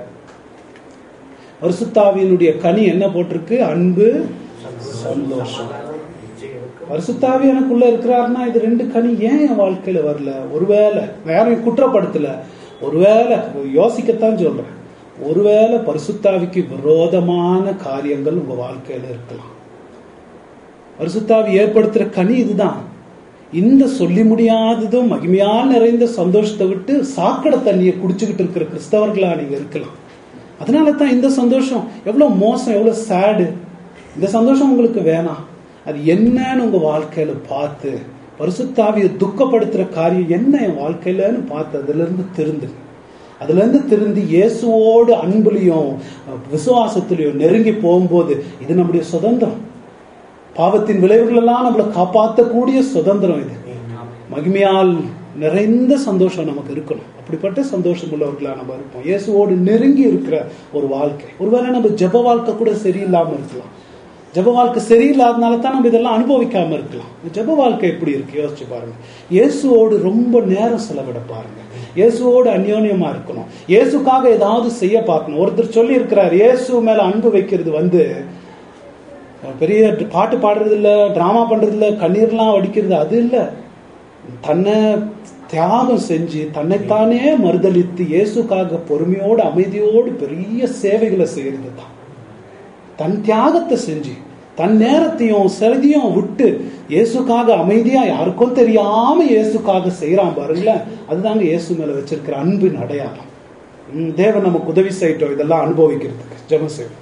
பரிசுத்தாவியினுடைய கனி என்ன போட்டிருக்கு அன்பு சந்தோஷம் பரிசுத்தாவி எனக்குள்ள இருக்கிறாருன்னா இது ரெண்டு கனி ஏன் என் வாழ்க்கையில வரல ஒருவேளை யாரையும் குற்றப்படுத்தல ஒருவேளை யோசிக்கத்தான் சொல்றேன் ஒருவேளை பரிசுத்தாவிக்கு விரோதமான காரியங்கள் உங்க வாழ்க்கையில இருக்கலாம் பரிசுத்தாவி ஏற்படுத்துற கனி இதுதான் இந்த சொல்லி முடியாததும் மகிமையால் நிறைந்த சந்தோஷத்தை விட்டு சாக்கடை தண்ணியை குடிச்சுக்கிட்டு இருக்கிற கிறிஸ்தவர்களா நீங்க இருக்கலாம் அதனால தான் இந்த சந்தோஷம் எவ்வளவு மோசம் எவ்வளவு சேடு இந்த சந்தோஷம் உங்களுக்கு வேணாம் அது என்னன்னு உங்க வாழ்க்கையில பார்த்து பரிசுத்தாவியை துக்கப்படுத்துற காரியம் என்ன என் வாழ்க்கையிலன்னு பார்த்து அதுல இருந்து திருந்து அதுல இருந்து திருந்தி இயேசுவோடு அன்புலையும் விசுவாசத்திலையும் நெருங்கி போகும்போது இது நம்முடைய சுதந்திரம் பாவத்தின் விளைவுகள் எல்லாம் நம்மளை காப்பாற்றக்கூடிய சுதந்திரம் இது மகிமையால் நிறைந்த சந்தோஷம் நமக்கு இருக்கணும் அப்படிப்பட்ட சந்தோஷம் உள்ளவர்களா நம்ம இருப்போம் இயேசுவோடு நெருங்கி இருக்கிற ஒரு வாழ்க்கை ஒருவேளை நம்ம ஜெப வாழ்க்கை கூட சரியில்லாம இருக்கலாம் ஜெப வாழ்க்கை சரியில்லாதனால தான் நம்ம இதெல்லாம் அனுபவிக்காம இருக்கலாம் ஜெப வாழ்க்கை எப்படி இருக்கு யோசிச்சு பாருங்க இயேசுவோடு ரொம்ப நேரம் செலவிட பாருங்க இயேசுவோடு அந்யோன்யமா இருக்கணும் இயேசுக்காக ஏதாவது செய்ய பார்க்கணும் ஒருத்தர் சொல்லி இருக்கிறார் இயேசு மேல அன்பு வைக்கிறது வந்து பெரிய பாட்டு பாடுறது இல்ல டிராமா பண்றது இல்ல கண்ணீர்லாம் வடிக்கிறது அது இல்ல தன்னை தியாகம் செஞ்சு தன்னைத்தானே மறுதலித்து இயேசுக்காக பொறுமையோடு அமைதியோடு பெரிய சேவைகளை செய்யறது தான் தன் தியாகத்தை செஞ்சு தன் நேரத்தையும் செலதியும் விட்டு இயேசுக்காக அமைதியா யாருக்கும் தெரியாம இயேசுக்காக செய்யறான் பாருங்களேன் அதுதாங்க இயேசு மேல வச்சிருக்கிற அன்பின் அடையாளம் ம், தேவன் நமக்கு உதவி செய்யட்டும் இதெல்லாம் அனுபவிக்கிறதுக்கு ஜெபம் செய்வோம்